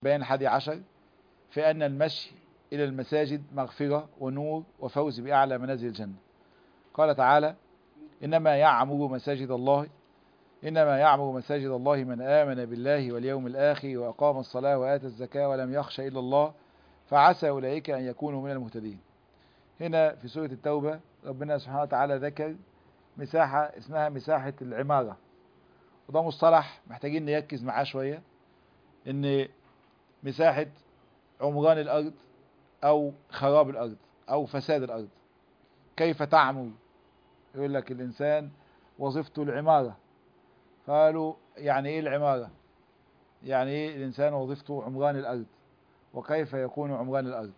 بيان الحادي عشر في أن المشي إلى المساجد مغفرة ونور وفوز بأعلى منازل الجنة قال تعالى إنما يعمر مساجد الله إنما يعمر مساجد الله من آمن بالله واليوم الآخر وأقام الصلاة وآتى الزكاة ولم يخش إلا الله فعسى أولئك أن يكونوا من المهتدين هنا في سورة التوبة ربنا سبحانه وتعالى ذكر مساحة اسمها مساحة العمارة وده مصطلح محتاجين نركز معاه شوية ان مساحة عمران الأرض أو خراب الأرض أو فساد الأرض كيف تعمر يقول لك الإنسان وظيفته العمارة قالوا يعني إيه العمارة يعني إيه الإنسان وظيفته عمران الأرض وكيف يكون عمران الأرض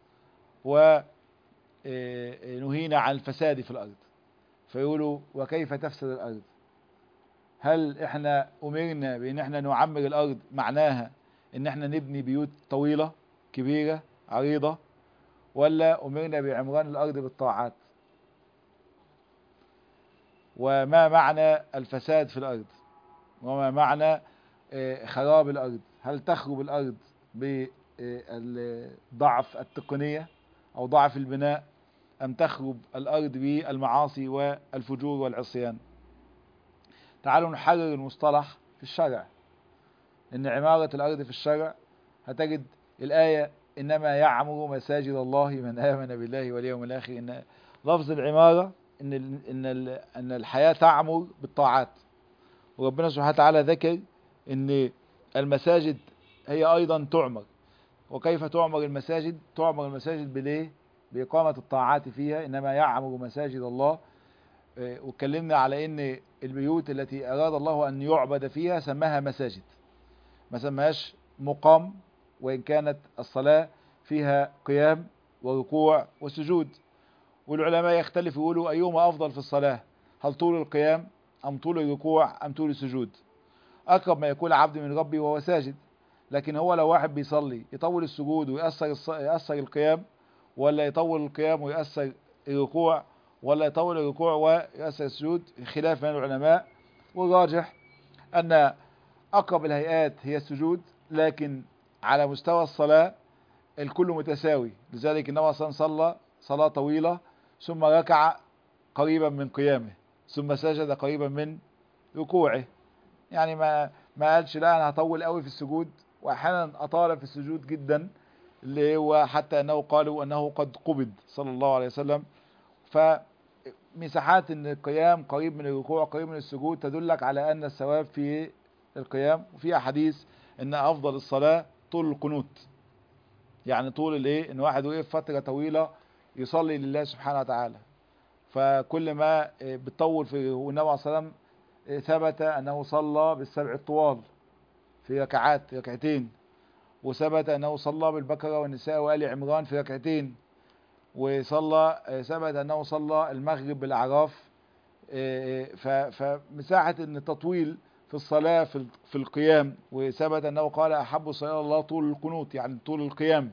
ونهينا عن الفساد في الأرض فيقولوا وكيف تفسد الأرض هل احنا أمرنا بأن احنا نعمر الأرض معناها ان احنا نبني بيوت طويلة كبيرة عريضة ولا أمرنا بعمران الأرض بالطاعات وما معنى الفساد في الأرض وما معنى خراب الأرض هل تخرب الأرض بضعف التقنية أو ضعف البناء أم تخرب الأرض بالمعاصي والفجور والعصيان تعالوا نحرر المصطلح في الشرع إن عمارة الأرض في الشرع هتجد الآية إنما يعمر مساجد الله من آمن بالله واليوم الآخر إن لفظ العمارة إن إن إن الحياة تعمر بالطاعات وربنا سبحانه وتعالى ذكر إن المساجد هي أيضا تعمر وكيف تعمر المساجد تعمر المساجد بليه بإقامة الطاعات فيها إنما يعمر مساجد الله واتكلمنا على إن البيوت التي أراد الله أن يعبد فيها سماها مساجد ما سماهاش مقام وإن كانت الصلاة فيها قيام وركوع وسجود والعلماء يختلفوا يقولوا أيهما أفضل في الصلاة هل طول القيام أم طول الركوع أم طول السجود أقرب ما يكون عبد من ربي وهو ساجد لكن هو لو واحد بيصلي يطول السجود ويأثر, الص... يأثر القيام ولا يطول القيام ويأثر الركوع ولا يطول الركوع ويأثر السجود خلاف بين العلماء والراجح أن أقرب الهيئات هي السجود لكن على مستوى الصلاة الكل متساوي لذلك النبي صلى الله عليه وسلم صلى صلاة طويلة ثم ركع قريبا من قيامه ثم سجد قريبا من ركوعه يعني ما ما قالش لا انا هطول قوي في السجود واحيانا اطال في السجود جدا اللي هو حتى انه قالوا انه قد قبض صلى الله عليه وسلم فمساحات ان القيام قريب من الركوع قريب من السجود تدلك على ان الثواب في القيام وفي احاديث ان افضل الصلاة طول القنوت يعني طول الايه ان واحد وقف فترة طويلة يصلي لله سبحانه وتعالى فكل ما بتطول في والنبي عليه الصلاه ثبت انه صلى بالسبع الطوال في ركعات ركعتين وثبت انه صلى بالبقره والنساء وال عمران في ركعتين وصلى ثبت انه صلى المغرب بالاعراف فمساحه ان التطويل في الصلاه في القيام وثبت انه قال احب الصلاه الله طول القنوت يعني طول القيام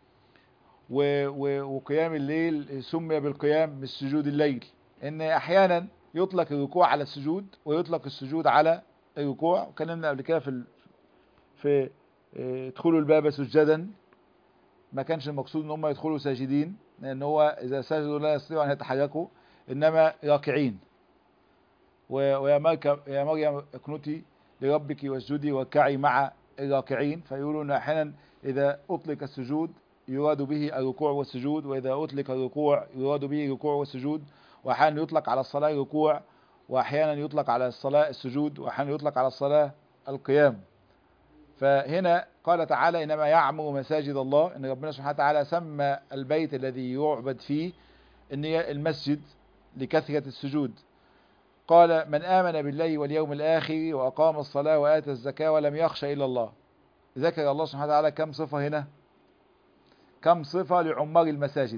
وقيام الليل سمي بالقيام من سجود الليل ان احيانا يطلق الركوع على السجود ويطلق السجود على الركوع وكلمنا قبل كده في في ادخلوا الباب سجدا ما كانش المقصود ان هم يدخلوا ساجدين لان هو اذا سجدوا لا يستطيعوا ان يتحركوا انما راكعين ويا مريم يا مريم اقنتي لربك واسجدي واركعي مع الراكعين فيقولوا ان احيانا اذا اطلق السجود يراد به الركوع والسجود وإذا أطلق الركوع يراد به الركوع والسجود وأحيانا يطلق على الصلاة الركوع وأحيانا يطلق على الصلاة السجود وأحيانا يطلق على الصلاة القيام فهنا قال تعالى إنما يعمر مساجد الله إن ربنا سبحانه وتعالى سمى البيت الذي يعبد فيه إن هي المسجد لكثرة السجود قال من آمن بالله واليوم الآخر وأقام الصلاة وآتى الزكاة ولم يخش إلا الله ذكر الله سبحانه وتعالى كم صفة هنا كم صفة لعمار المساجد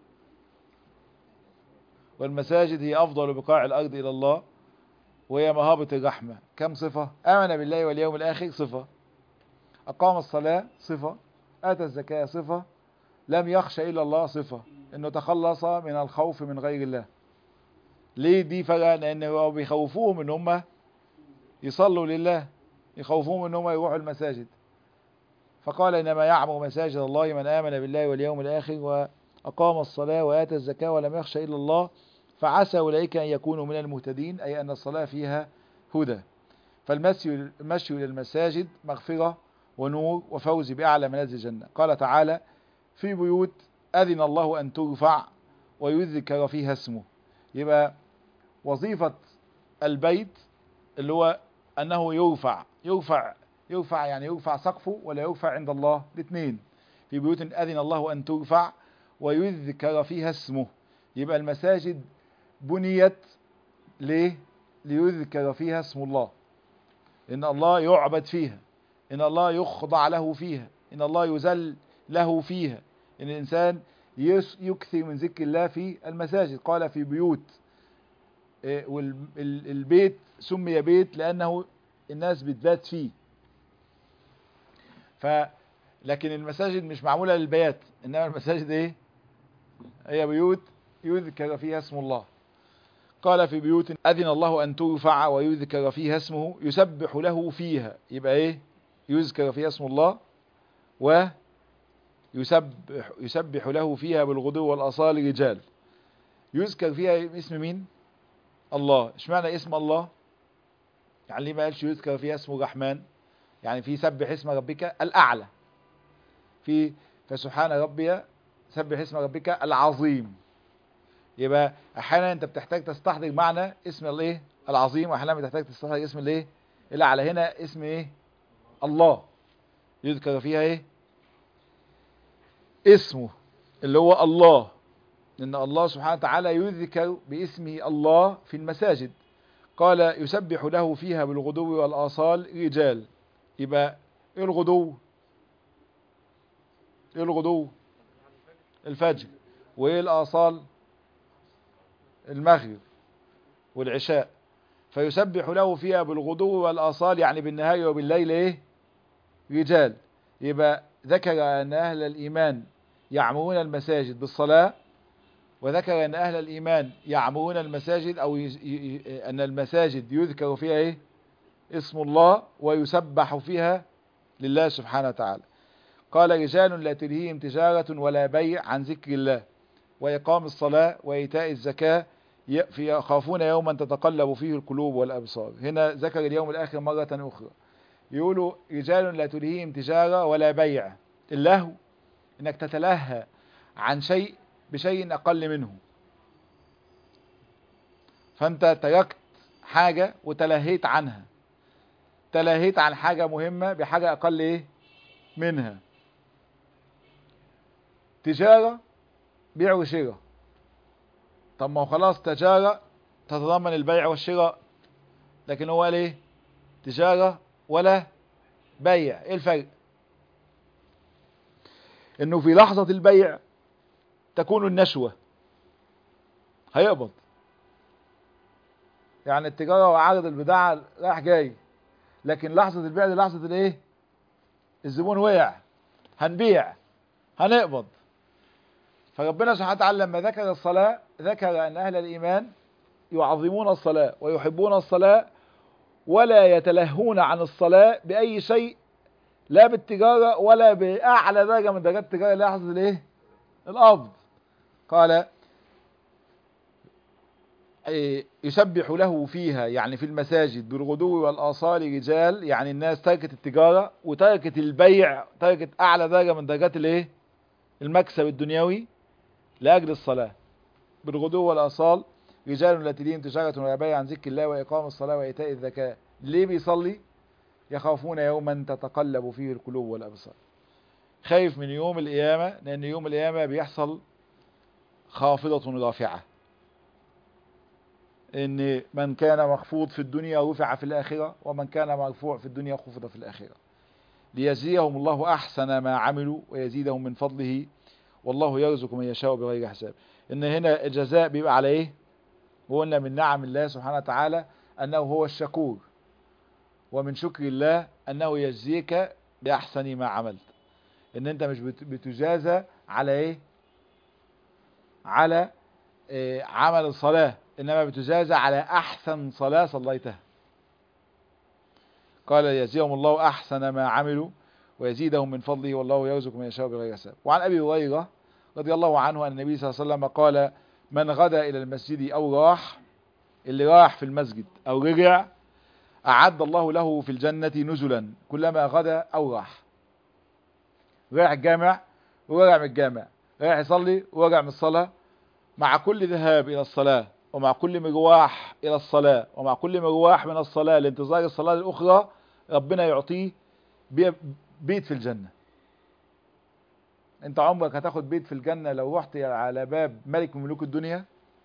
والمساجد هي أفضل بقاع الأرض إلى الله وهي مهابة الرحمة كم صفة آمن بالله واليوم الآخر صفة أقام الصلاة صفة آتى الزكاة صفة لم يخش إلا الله صفة إنه تخلص من الخوف من غير الله ليه دي فرق لأنه بيخوفوهم إن هم يصلوا لله يخوفوهم إن هم يروحوا المساجد فقال إنما يعمر مساجد الله من آمن بالله واليوم الآخر وأقام الصلاة وآتى الزكاة ولم يخش إلا الله فعسى أولئك أن يكونوا من المهتدين أي أن الصلاة فيها هدى فالمشي المشي إلى المساجد مغفرة ونور وفوز بأعلى منازل الجنة قال تعالى في بيوت أذن الله أن ترفع ويذكر فيها اسمه يبقى وظيفة البيت اللي هو أنه يرفع يرفع يرفع يعني يرفع سقفه ولا يرفع عند الله الاثنين في بيوت أذن الله أن ترفع ويذكر فيها اسمه يبقى المساجد بنيت ليه ليذكر فيها اسم الله إن الله يعبد فيها إن الله يخضع له فيها إن الله يذل له فيها إن الإنسان يكثر من ذكر الله في المساجد قال في بيوت والبيت سمي بيت لأنه الناس بتبات فيه ف لكن المساجد مش معمولة للبيات إنما المساجد إيه هي بيوت يذكر فيها اسم الله قال في بيوت أذن الله أن ترفع ويذكر فيها اسمه يسبح له فيها يبقى إيه يذكر فيها اسم الله ويسبح يسبح له فيها بالغدو والأصال رجال يذكر فيها اسم مين الله اشمعنى اسم الله يعني ليه ما قالش يذكر فيها اسم الرحمن يعني في سبح اسم ربك الأعلى في فسبحان ربي سبح اسم ربك العظيم يبقى احيانا انت بتحتاج تستحضر معنى اسم الايه العظيم واحيانا بتحتاج تستحضر اسم الايه الاعلى هنا اسم ايه الله يذكر فيها ايه اسمه اللي هو الله ان الله سبحانه وتعالى يذكر باسمه الله في المساجد قال يسبح له فيها بالغدو والآصال رجال يبقى ايه الغدو ايه الغدو الفجر وايه الآصال المغرب والعشاء فيسبح له فيها بالغدو والآصال يعني بالنهار وبالليل ايه رجال يبقى ذكر أن أهل الإيمان يعمرون المساجد بالصلاة وذكر أن أهل الإيمان يعمرون المساجد أو ي... ي... أن المساجد يذكر فيها إيه؟ اسم الله ويسبح فيها لله سبحانه وتعالى قال رجال لا تلهيهم تجارة ولا بيع عن ذكر الله وإقام الصلاة وإيتاء الزكاة يخافون يوما تتقلب فيه القلوب والأبصار هنا ذكر اليوم الآخر مرة أخرى يقولوا رجال لا تلهيهم تجارة ولا بيع اللهو انك تتلهى عن شيء بشيء اقل منه فانت تركت حاجة وتلهيت عنها تلهيت عن حاجة مهمة بحاجة اقل ايه منها تجارة بيع وشراء طب ما هو خلاص تجارة تتضمن البيع والشراء لكن هو قال ايه تجارة ولا بيع ايه الفرق انه في لحظة البيع تكون النشوة هيقبض يعني التجارة وعرض البضاعة رايح جاي لكن لحظة البيع دي لحظة الايه الزبون وقع هنبيع هنقبض فربنا سبحانه وتعالى لما ذكر الصلاة ذكر ان اهل الايمان يعظمون الصلاة ويحبون الصلاة ولا يتلهون عن الصلاة بأي شيء لا بالتجارة ولا بأعلى درجة من درجات التجارة اللي يحصل الايه القبض قال يسبح له فيها يعني في المساجد بالغدو والآصال رجال يعني الناس تركت التجارة وتركت البيع تركت أعلى درجة من درجات الايه المكسب الدنيوي لأجل الصلاة بالغدو والآصال رجال لا تليهم تجارة ولا بيع عن ذكر الله وإقام الصلاة وإيتاء الزكاة ليه بيصلي يخافون يوما تتقلب فيه القلوب والأبصار خايف من يوم القيامة لأن يوم القيامة بيحصل خافضة رافعة إن من كان مخفوض في الدنيا رفع في الآخرة ومن كان مرفوع في الدنيا خفض في الآخرة ليجزيهم الله أحسن ما عملوا ويزيدهم من فضله والله يرزق من يشاء بغير حساب إن هنا الجزاء بيبقى على إيه وقلنا من نعم الله سبحانه وتعالى أنه هو الشكور ومن شكر الله أنه يجزيك بأحسن ما عملت ان انت مش بتجازى على ايه على إيه عمل الصلاة انما بتجازى على احسن صلاة صليتها قال يجزيهم الله احسن ما عملوا ويزيدهم من فضله والله يرزق من يشاء بغير حساب وعن أبي هريرة رضي الله عنه أن النبي صلى الله عليه وسلم قال من غدا إلى المسجد أو راح اللي راح في المسجد أو رجع أعد الله له في الجنة نزلا كلما غدا أو راح رايح الجامع ورجع من الجامع رايح يصلي ورجع من الصلاة مع كل ذهاب إلى الصلاة ومع كل مروح إلى الصلاة ومع كل مروح من الصلاة لانتظار الصلاة الأخرى ربنا يعطيه بيت في الجنة انت عمرك هتاخد بيت في الجنة لو رحت على باب ملك من ملوك الدنيا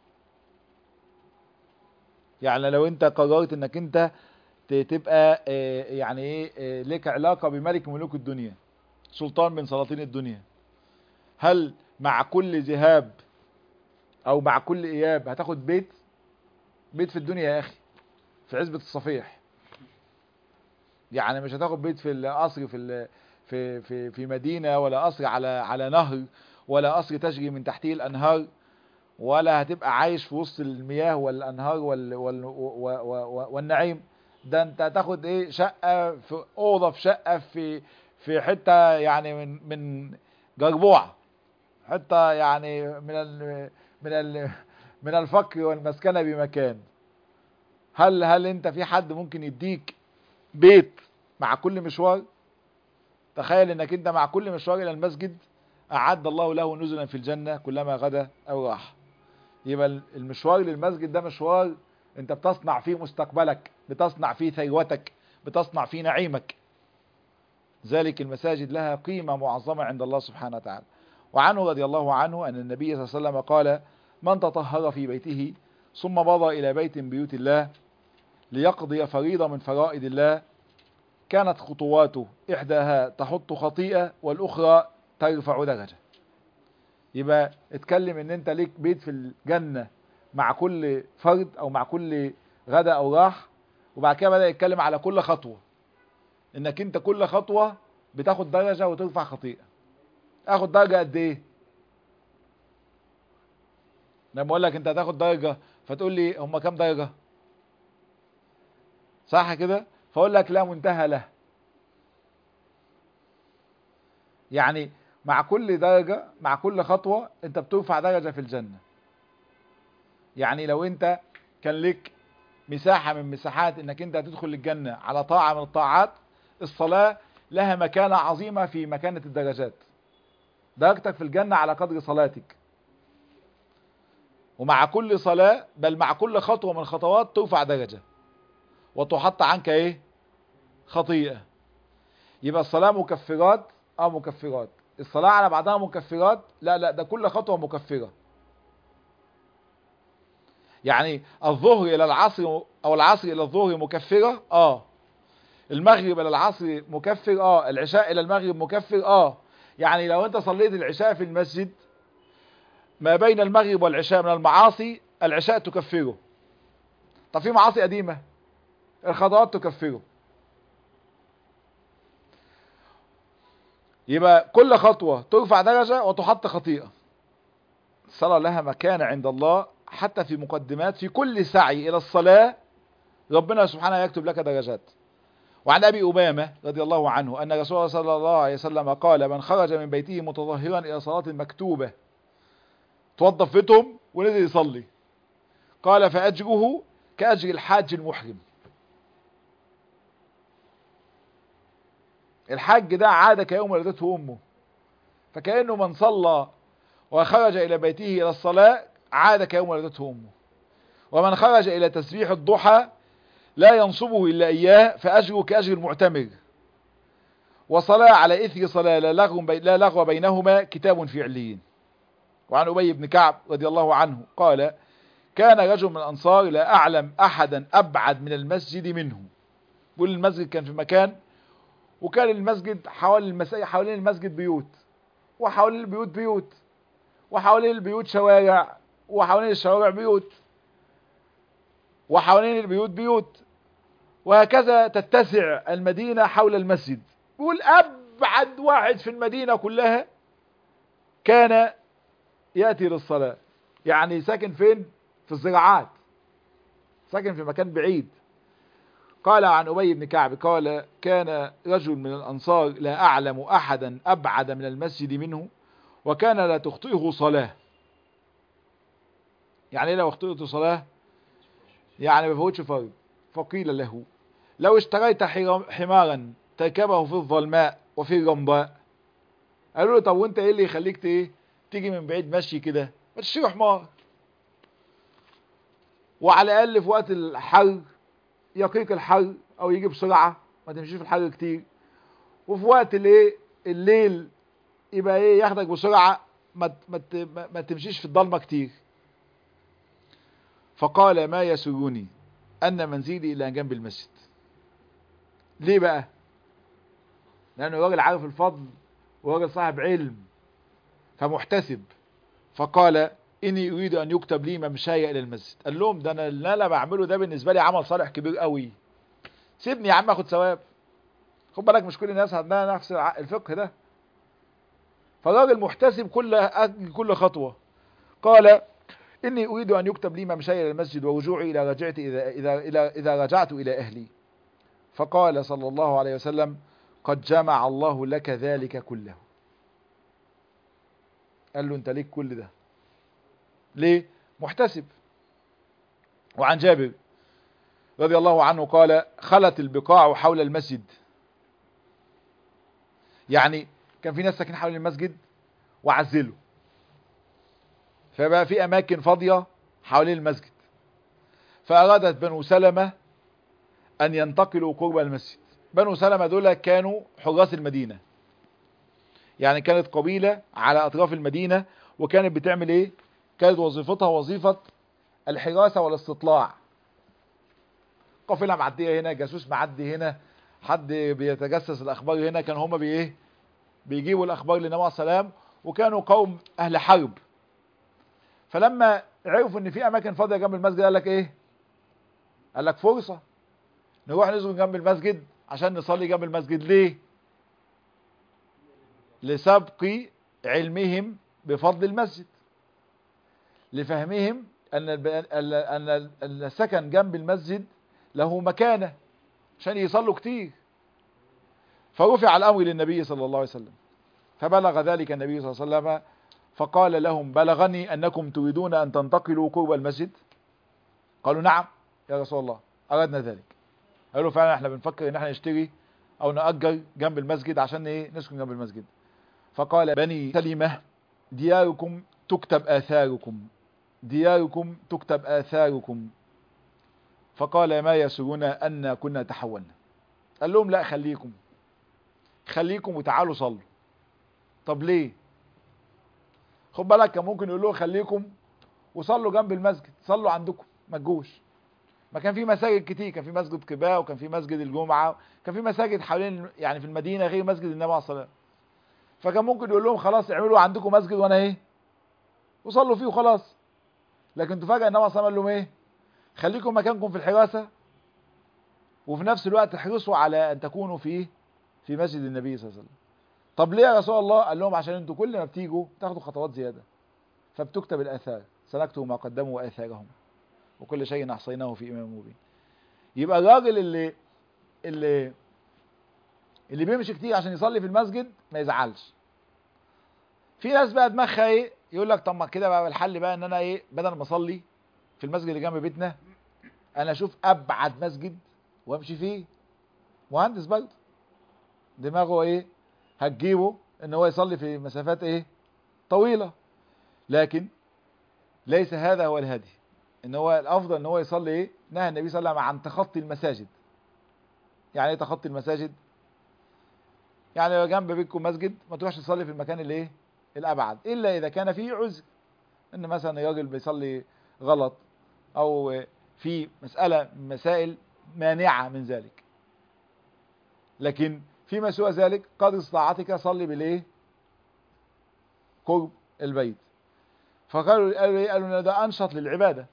يعني لو انت قررت انك انت تبقى يعني ايه لك علاقة بملك من ملوك الدنيا سلطان من سلاطين الدنيا هل مع كل ذهاب او مع كل اياب هتاخد بيت بيت في الدنيا يا اخي في عزبة الصفيح يعني مش هتاخد بيت في القصر في في في في مدينه ولا قصر على على نهر ولا قصر تجري من تحته الانهار ولا هتبقى عايش في وسط المياه والانهار وال وال والنعيم ده انت هتاخد ايه شقه في اوضه في شقه في في حته يعني من من جربوعه حته يعني من ال من ال من الفقر والمسكنه بمكان هل هل انت في حد ممكن يديك بيت مع كل مشوار تخيل انك انت مع كل مشوار الى المسجد اعد الله له نزلا في الجنة كلما غدا او راح يبقى المشوار للمسجد ده مشوار انت بتصنع فيه مستقبلك بتصنع فيه ثروتك بتصنع فيه نعيمك ذلك المساجد لها قيمة معظمة عند الله سبحانه وتعالى وعنه رضي الله عنه أن النبي صلى الله عليه وسلم قال من تطهر في بيته ثم مضى إلى بيت من بيوت الله ليقضي فريضة من فرائض الله كانت خطواته إحداها تحط خطيئة والأخرى ترفع درجة يبقى اتكلم ان انت ليك بيت في الجنة مع كل فرد او مع كل غدا او راح وبعد كده بدأ يتكلم على كل خطوة انك انت كل خطوة بتاخد درجة وترفع خطيئة اخد درجة قد ايه لما اقول لك انت هتاخد درجة فتقول لي هم كام درجة صح كده فاقول لك لا منتهى له يعني مع كل درجة مع كل خطوة انت بترفع درجة في الجنة يعني لو انت كان لك مساحة من مساحات انك انت هتدخل الجنة على طاعة من الطاعات الصلاة لها مكانة عظيمة في مكانة الدرجات درجتك في الجنة على قدر صلاتك ومع كل صلاة بل مع كل خطوة من الخطوات ترفع درجة وتحط عنك ايه خطيئة يبقى الصلاة مكفرات اه مكفرات الصلاة على بعضها مكفرات لا لا ده كل خطوة مكفرة يعني الظهر الى العصر او العصر الى الظهر مكفرة اه المغرب الى العصر مكفر اه العشاء الى المغرب مكفر اه يعني لو انت صليت العشاء في المسجد ما بين المغرب والعشاء من المعاصي العشاء تكفره طب في معاصي قديمة الخطوات تكفره يبقى كل خطوة ترفع درجة وتحط خطيئة الصلاة لها مكانة عند الله حتى في مقدمات في كل سعي إلى الصلاة ربنا سبحانه يكتب لك درجات وعن أبي أمامة رضي الله عنه أن رسول الله صلى الله عليه وسلم قال من خرج من بيته متظاهرا إلى صلاة مكتوبة توظف بيتهم ونزل يصلي قال فأجره كأجر الحاج المحرم الحج ده عاد كيوم ولدته أمه فكأنه من صلى وخرج إلى بيته إلى الصلاة عاد كيوم ولدته أمه ومن خرج إلى تسبيح الضحى لا ينصبه إلا إياه فأجره كأجر المعتمر وصلاة على إثر صلاة لا لغو, بي لا لغو بينهما كتاب في عليين وعن أبي بن كعب رضي الله عنه قال كان رجل من الأنصار لا أعلم أحدا أبعد من المسجد منه بيقول المسجد كان في مكان وكان المسجد حوالين المساجد حوالين المسجد بيوت وحوالين البيوت بيوت وحوالين البيوت شوارع وحوالين الشوارع بيوت وحوالين البيوت بيوت وهكذا تتسع المدينة حول المسجد بيقول أبعد واحد في المدينة كلها كان يأتي للصلاة يعني ساكن فين في الزراعات ساكن في مكان بعيد قال عن أبي بن كعب قال كان رجل من الأنصار لا أعلم أحدا أبعد من المسجد منه وكان لا تخطئه صلاة يعني ايه لو اخطئت صلاة يعني ما بفوتش فرض فقيل له لو اشتريت حمارا تركبه في الظلماء وفي الرمضاء قالوا له طب وانت ايه اللي يخليك ايه تيجي من بعيد مشي كده ما تشتري حمار وعلى الاقل في وقت الحر يقيك الحر او يجي بسرعه ما تمشيش في الحر كتير وفي وقت الايه الليل يبقى ايه ياخدك بسرعه ما ما ما تمشيش في الضلمه كتير فقال ما يسرني ان منزلي الى جنب المسجد ليه بقى لانه راجل عارف الفضل وراجل صاحب علم فمحتسب فقال اني اريد ان يكتب لي ممشاي الى المسجد قال لهم ده انا اللي انا بعمله ده بالنسبه لي عمل صالح كبير قوي سيبني يا عم اخد ثواب خد بالك مش كل الناس عندها نفس الفقه ده فالراجل محتسب كل كل خطوه قال اني اريد ان يكتب لي ممشاي الى المسجد ورجوعي الى رجعتي اذا اذا اذا, إذا رجعت الى اهلي فقال صلى الله عليه وسلم قد جمع الله لك ذلك كله قال له انت ليك كل ده ليه محتسب وعن جابر رضي الله عنه قال خلت البقاع حول المسجد يعني كان في ناس ساكنين حول المسجد وعزلوا فبقى في اماكن فاضيه حوالين المسجد فارادت بنو سلمة ان ينتقلوا قرب المسجد بنو سلمة دول كانوا حراس المدينة يعني كانت قبيلة على اطراف المدينة وكانت بتعمل ايه كانت وظيفتها وظيفة الحراسة والاستطلاع قافلة معدية هنا جاسوس معدي هنا حد بيتجسس الاخبار هنا كان هما بايه بيجيبوا الاخبار للنبي عليه السلام وكانوا قوم اهل حرب فلما عرفوا ان في اماكن فاضيه جنب المسجد قال لك ايه قال لك فرصه نروح نسجد جنب المسجد عشان نصلي جنب المسجد ليه لسبق علمهم بفضل المسجد لفهمهم ان ان السكن جنب المسجد له مكانه عشان يصلوا كتير فرفع الامر للنبي صلى الله عليه وسلم فبلغ ذلك النبي صلى الله عليه وسلم فقال لهم بلغني انكم تريدون ان تنتقلوا قرب المسجد قالوا نعم يا رسول الله اردنا ذلك قالوا فعلا احنا بنفكر ان احنا نشتري او نأجر جنب المسجد عشان ايه نسكن جنب المسجد فقال بني سلمة دياركم تكتب آثاركم دياركم تكتب آثاركم فقال ما يسرنا أن كنا تحولنا قال لهم لا خليكم خليكم وتعالوا صلوا طب ليه خد بالك كان ممكن يقول لهم خليكم وصلوا جنب المسجد صلوا عندكم ما تجوش ما كان في مساجد كتير كان في مسجد قباء وكان في مسجد الجمعة كان في مساجد حوالين يعني في المدينة غير مسجد النبي عليه الصلاة فكان ممكن يقول لهم خلاص اعملوا عندكم مسجد وانا ايه وصلوا فيه وخلاص لكن تفاجئ النبي عليه الصلاة قال لهم ايه خليكم مكانكم في الحراسة وفي نفس الوقت احرصوا على ان تكونوا في في مسجد النبي صلى الله عليه وسلم طب ليه يا رسول الله قال لهم عشان انتوا كل ما بتيجوا تاخدوا خطوات زيادة فبتكتب الاثار سنكتب ما قدموا واثارهم وكل شيء احصيناه في امام مبين يبقى الراجل اللي اللي اللي بيمشي كتير عشان يصلي في المسجد ما يزعلش في ناس بقى دماغها ايه يقول لك طب ما كده بقى الحل بقى ان انا ايه بدل ما اصلي في المسجد اللي جنب بيتنا انا اشوف ابعد مسجد وامشي فيه مهندس برضه دماغه ايه هتجيبه ان هو يصلي في مسافات ايه طويلة لكن ليس هذا هو الهدي ان هو الافضل ان هو يصلي ايه نهى النبي صلى الله عليه وسلم عن تخطي المساجد يعني ايه تخطي المساجد يعني لو جنب بيتكم مسجد ما تروحش تصلي في المكان اللي ايه الابعد الا اذا كان فيه عذر ان مثلا راجل بيصلي غلط او في مسألة مسائل مانعة من ذلك لكن فيما سوى ذلك قدر استطاعتك صلي بالايه قرب البيت فقالوا قالوا ايه قالوا ده انشط للعباده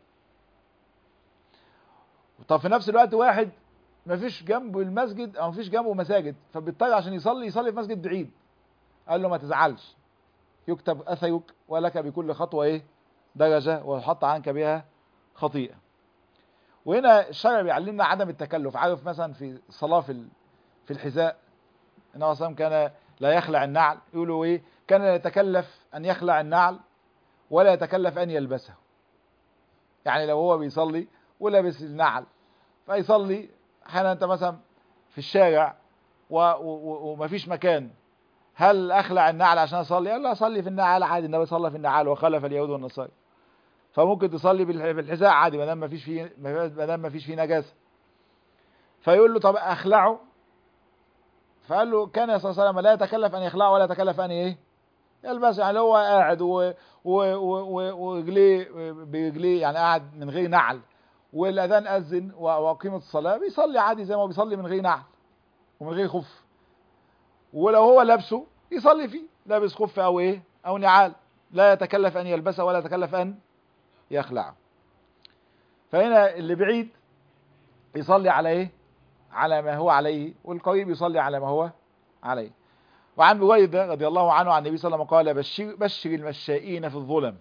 طب في نفس الوقت واحد ما فيش جنبه المسجد او ما فيش جنبه مساجد فبيضطر عشان يصلي يصلي في مسجد بعيد قال له ما تزعلش يكتب اثرك ولك بكل خطوه ايه درجه ويحط عنك بها خطيئه وهنا الشرع بيعلمنا عدم التكلف عارف مثلا في الصلاه في ال- في الحذاء النبي صلى الله عليه وسلم كان لا يخلع النعل يقولوا ايه كان لا يتكلف ان يخلع النعل ولا يتكلف ان يلبسه يعني لو هو بيصلي ولابس النعل فيصلي احيانا انت مثلا في الشارع و- و- و- ومفيش مكان هل اخلع النعل عشان اصلي؟ قال لا اصلي في النعال عادي النبي صلى في النعال وخلف اليهود والنصارى. فممكن تصلي بالح- بالحذاء عادي ما دام ما فيش فيه ما دام ما فيش فيه نجاسه. فيقول له طب اخلعه فقال له كان صلى الله عليه وسلم لا يتكلف ان يخلعه ولا يتكلف ان ايه؟ يلبسه يعني هو قاعد و- و- و- و- ورجليه برجليه يعني قاعد من غير نعل والاذان اذن و- واقيمت الصلاه بيصلي عادي زي ما هو بيصلي من غير نعل ومن غير خف ولو هو لابسه يصلي فيه لابس خف او ايه او نعال لا يتكلف ان يلبسه ولا يتكلف ان يخلعه فهنا اللي بعيد يصلي على ايه على ما هو عليه والقريب يصلي على ما هو عليه وعن بريدة رضي الله عنه عن النبي صلى الله عليه وسلم قال بشر, بشر المشائين في الظلم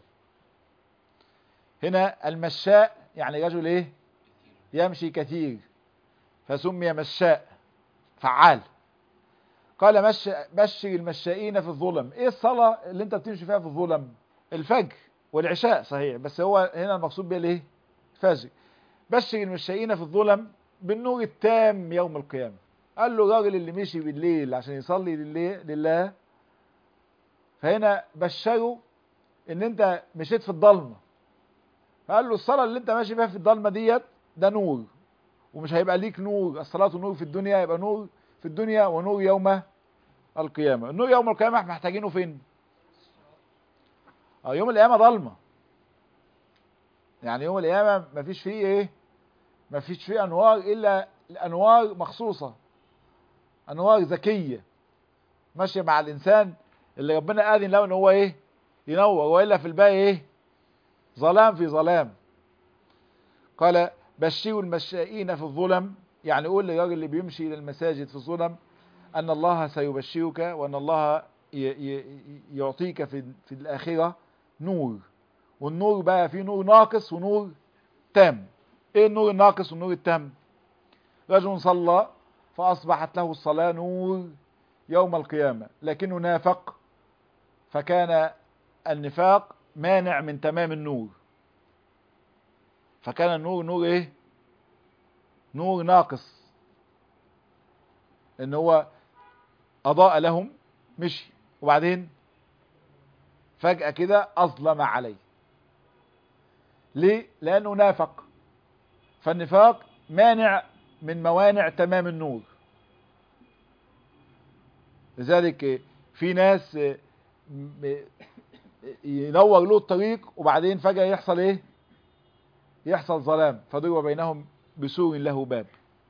هنا المشاء يعني رجل ايه يمشي كثير فسمي مشاء فعال قال مش بشر المشائين في الظلم ايه الصلاة اللي انت بتمشي فيها في الظلم الفجر والعشاء صحيح بس هو هنا المقصود بيه الايه الفجر بشر المشائين في الظلم بالنور التام يوم القيامة قال له الراجل اللي مشي بالليل عشان يصلي لله, لله فهنا بشره ان انت مشيت في الضلمة فقال له الصلاة اللي انت ماشي فيها في الضلمة ديت ده نور ومش هيبقى ليك نور الصلاة نور في الدنيا يبقى نور في الدنيا ونور يوم القيامة النور يوم القيامة احنا محتاجينه فين اه يوم القيامة ضلمة يعني يوم القيامة مفيش فيه ايه مفيش فيه انوار الا الانوار مخصوصة انوار ذكية ماشية مع الانسان اللي ربنا اذن له ان هو ايه ينور والا في الباقي ايه ظلام في ظلام قال بشروا المشائين في الظلم يعني قول للراجل اللي بيمشي الى المساجد في الظلم ان الله سيبشرك وان الله ي- ي- يعطيك في في الاخره نور والنور بقى فيه نور ناقص ونور تام ايه النور الناقص والنور التام رجل صلى فاصبحت له الصلاه نور يوم القيامه لكنه نافق فكان النفاق مانع من تمام النور فكان النور نور ايه نور ناقص ان هو اضاء لهم مشي وبعدين فجأة كده اظلم عليه ليه لانه نافق فالنفاق مانع من موانع تمام النور لذلك في ناس م- ينور له الطريق وبعدين فجأة يحصل ايه يحصل ظلام فضرب بينهم بسور له باب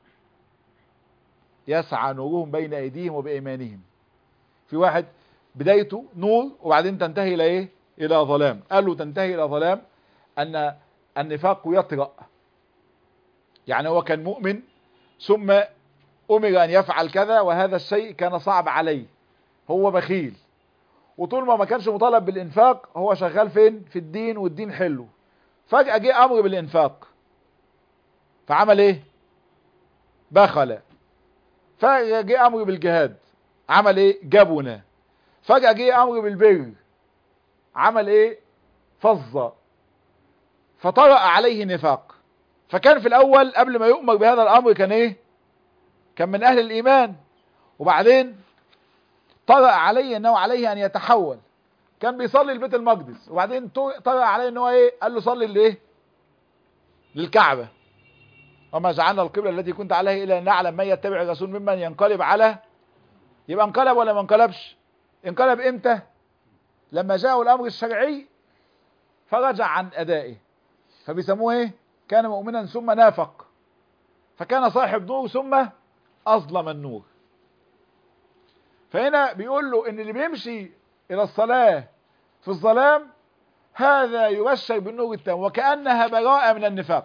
يسعى نورهم بين ايديهم وبايمانهم في واحد بدايته نور وبعدين تنتهي الى ايه الى ظلام قالوا تنتهي الى ظلام ان النفاق يطرأ يعني هو كان مؤمن ثم امر ان يفعل كذا وهذا الشيء كان صعب عليه هو بخيل وطول ما ما كانش مطالب بالانفاق هو شغال فين في الدين والدين حلو فجأة جه امر بالانفاق فعمل ايه بخل فجأة جه امر بالجهاد عمل ايه جبن فجأة جه امر بالبر عمل ايه فظ فطرأ عليه نفاق فكان في الاول قبل ما يؤمر بهذا الامر كان ايه كان من اهل الايمان وبعدين طرأ عليه انه عليه ان يتحول كان بيصلي لبيت المقدس وبعدين طرأ عليه ان هو ايه قال له صلي لايه للكعبة وما جعلنا القبلة التي كنت عليها الا ان نعلم من يتبع الرسول ممن ينقلب على يبقى انقلب ولا ما انقلبش انقلب امتى لما جاءه الامر الشرعي فرجع عن ادائه فبيسموه ايه كان مؤمنا ثم نافق فكان صاحب نور ثم اظلم النور فهنا بيقول له ان اللي بيمشي الى الصلاة في الظلام هذا يبشر بالنور التام وكأنها براءة من النفاق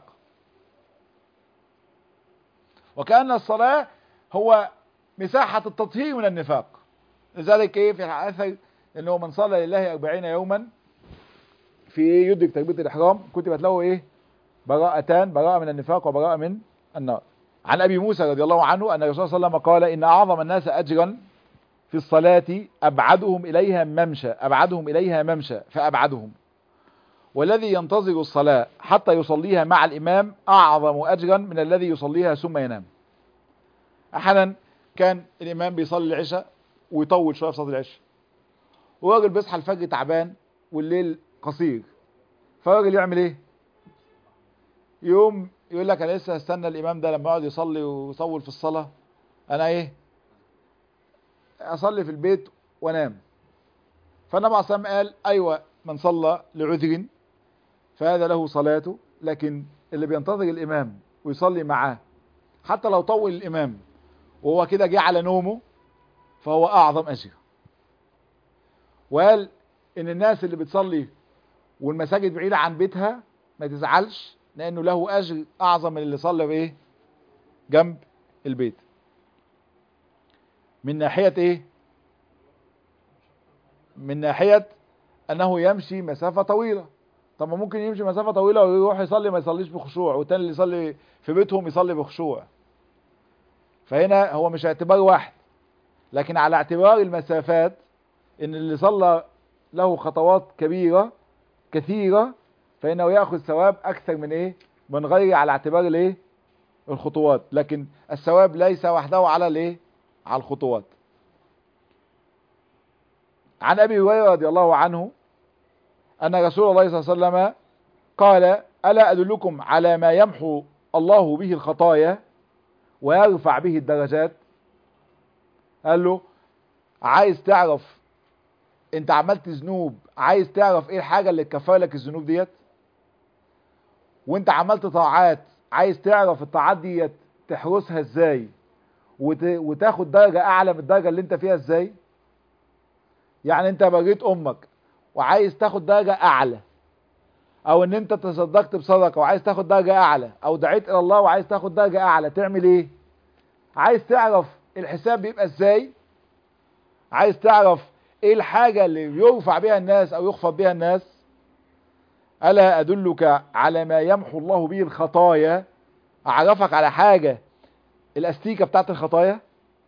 وكأن الصلاة هو مساحة التطهير من النفاق لذلك ايه في الأثر انه من صلى لله أربعين يوما في ايه يدرك تكبيرة الإحرام كتبت له ايه براءتان براءة من النفاق وبراءة من النار عن أبي موسى رضي الله عنه أن الرسول صلى الله عليه وسلم قال إن أعظم الناس أجرا في الصلاة أبعدهم إليها ممشى أبعدهم إليها ممشى فأبعدهم والذي ينتظر الصلاة حتى يصليها مع الإمام أعظم أجرا من الذي يصليها ثم ينام أحيانا كان الإمام بيصلي العشاء ويطول شوية في صلاة العشاء وراجل بيصحى الفجر تعبان والليل قصير فالراجل يعمل ايه يوم يقول لك انا لسه هستنى الامام ده لما يقعد يصلي ويطول في الصلاه انا ايه اصلي في البيت وانام فالنبي عليه الصلاه قال ايوه من صلى لعذر فهذا له صلاته لكن اللي بينتظر الامام ويصلي معاه حتى لو طول الامام وهو كده جه على نومه فهو اعظم اجر وقال ان الناس اللي بتصلي والمساجد بعيدة عن بيتها ما تزعلش لانه له اجر اعظم من اللي صلى بايه جنب البيت من ناحية ايه من ناحية انه يمشي مسافة طويلة طب ما ممكن يمشي مسافة طويلة ويروح يصلي ما يصليش بخشوع والتاني اللي يصلي في بيتهم يصلي بخشوع فهنا هو مش اعتبار واحد لكن على اعتبار المسافات ان اللي صلى له خطوات كبيرة كثيرة فإنه يأخذ ثواب أكثر من إيه من غير على اعتبار الإيه الخطوات لكن الثواب ليس وحده على الإيه على الخطوات عن أبي هريرة رضي الله عنه أن رسول الله صلى الله عليه وسلم قال ألا أدلكم على ما يمحو الله به الخطايا ويرفع به الدرجات قال له عايز تعرف انت عملت ذنوب عايز تعرف ايه الحاجة اللي تكفر لك الذنوب ديت وانت عملت طاعات عايز تعرف الطاعات ديت تحرسها ازاي وت... وتاخد درجة اعلى من الدرجة اللي انت فيها ازاي يعني انت بريت امك وعايز تاخد درجة اعلى او ان انت تصدقت بصدقة وعايز تاخد درجة اعلى او دعيت الى الله وعايز تاخد درجة اعلى تعمل ايه عايز تعرف الحساب بيبقى ازاي عايز تعرف ايه الحاجة اللي يرفع بها الناس او يخفض بها الناس ألا أدلك على ما يمحو الله به الخطايا أعرفك على حاجة الأستيكة بتاعت الخطايا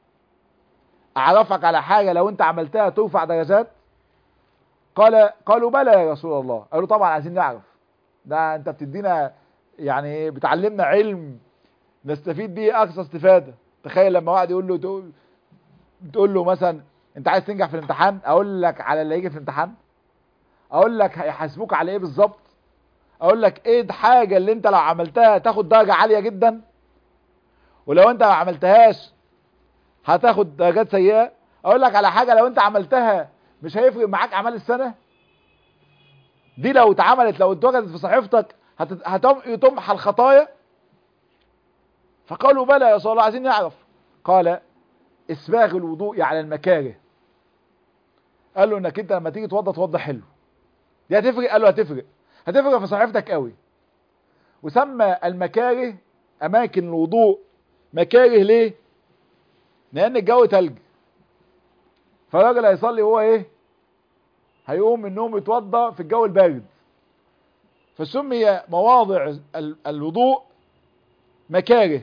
أعرفك على حاجة لو أنت عملتها ترفع درجات قال قالوا بلى يا رسول الله قالوا طبعا عايزين نعرف ده أنت بتدينا يعني بتعلمنا علم نستفيد به أقصى استفادة تخيل لما واحد يقول له تقول, تقول له مثلا انت عايز تنجح في الامتحان اقول لك على اللي يجي في الامتحان اقول لك هيحاسبوك على ايه بالظبط اقول لك ايه الحاجه اللي انت لو عملتها تاخد درجه عاليه جدا ولو انت ما عملتهاش هتاخد درجات سيئه اقول لك على حاجه لو انت عملتها مش هيفرق معاك اعمال السنه دي لو اتعملت لو اتوجدت في صحيفتك هتمحى الخطايا فقالوا بلى يا رسول الله عايزين نعرف قال اسباغ الوضوء على المكاره قال له انك انت لما تيجي توضى توضى حلو دي هتفرق قال له هتفرق هتفرق في صحيفتك قوي وسمى المكاره اماكن الوضوء مكاره ليه لان الجو تلج فالراجل هيصلي هو ايه هيقوم من النوم يتوضى في الجو البارد فسمي مواضع الوضوء مكاره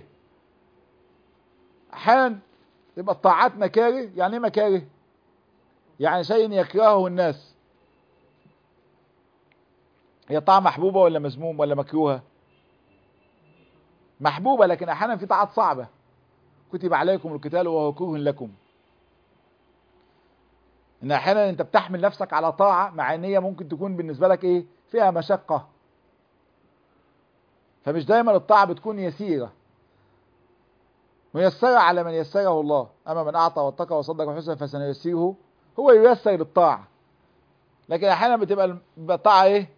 احيانا يبقى الطاعات مكاره يعني ايه مكاره يعني شيء يكرهه الناس هي طاعة محبوبة ولا مذموم ولا مكروهة محبوبة لكن احيانا في طاعات صعبة كتب عليكم القتال وهو كره لكم ان احيانا انت بتحمل نفسك على طاعة مع ان هي ممكن تكون بالنسبة لك ايه فيها مشقة فمش دايما الطاعة بتكون يسيرة ميسرة على من يسره الله أما من أعطى واتقى وصدق وحسن فسنيسره هو ييسر للطاعة لكن أحيانا بتبقى الطاعة إيه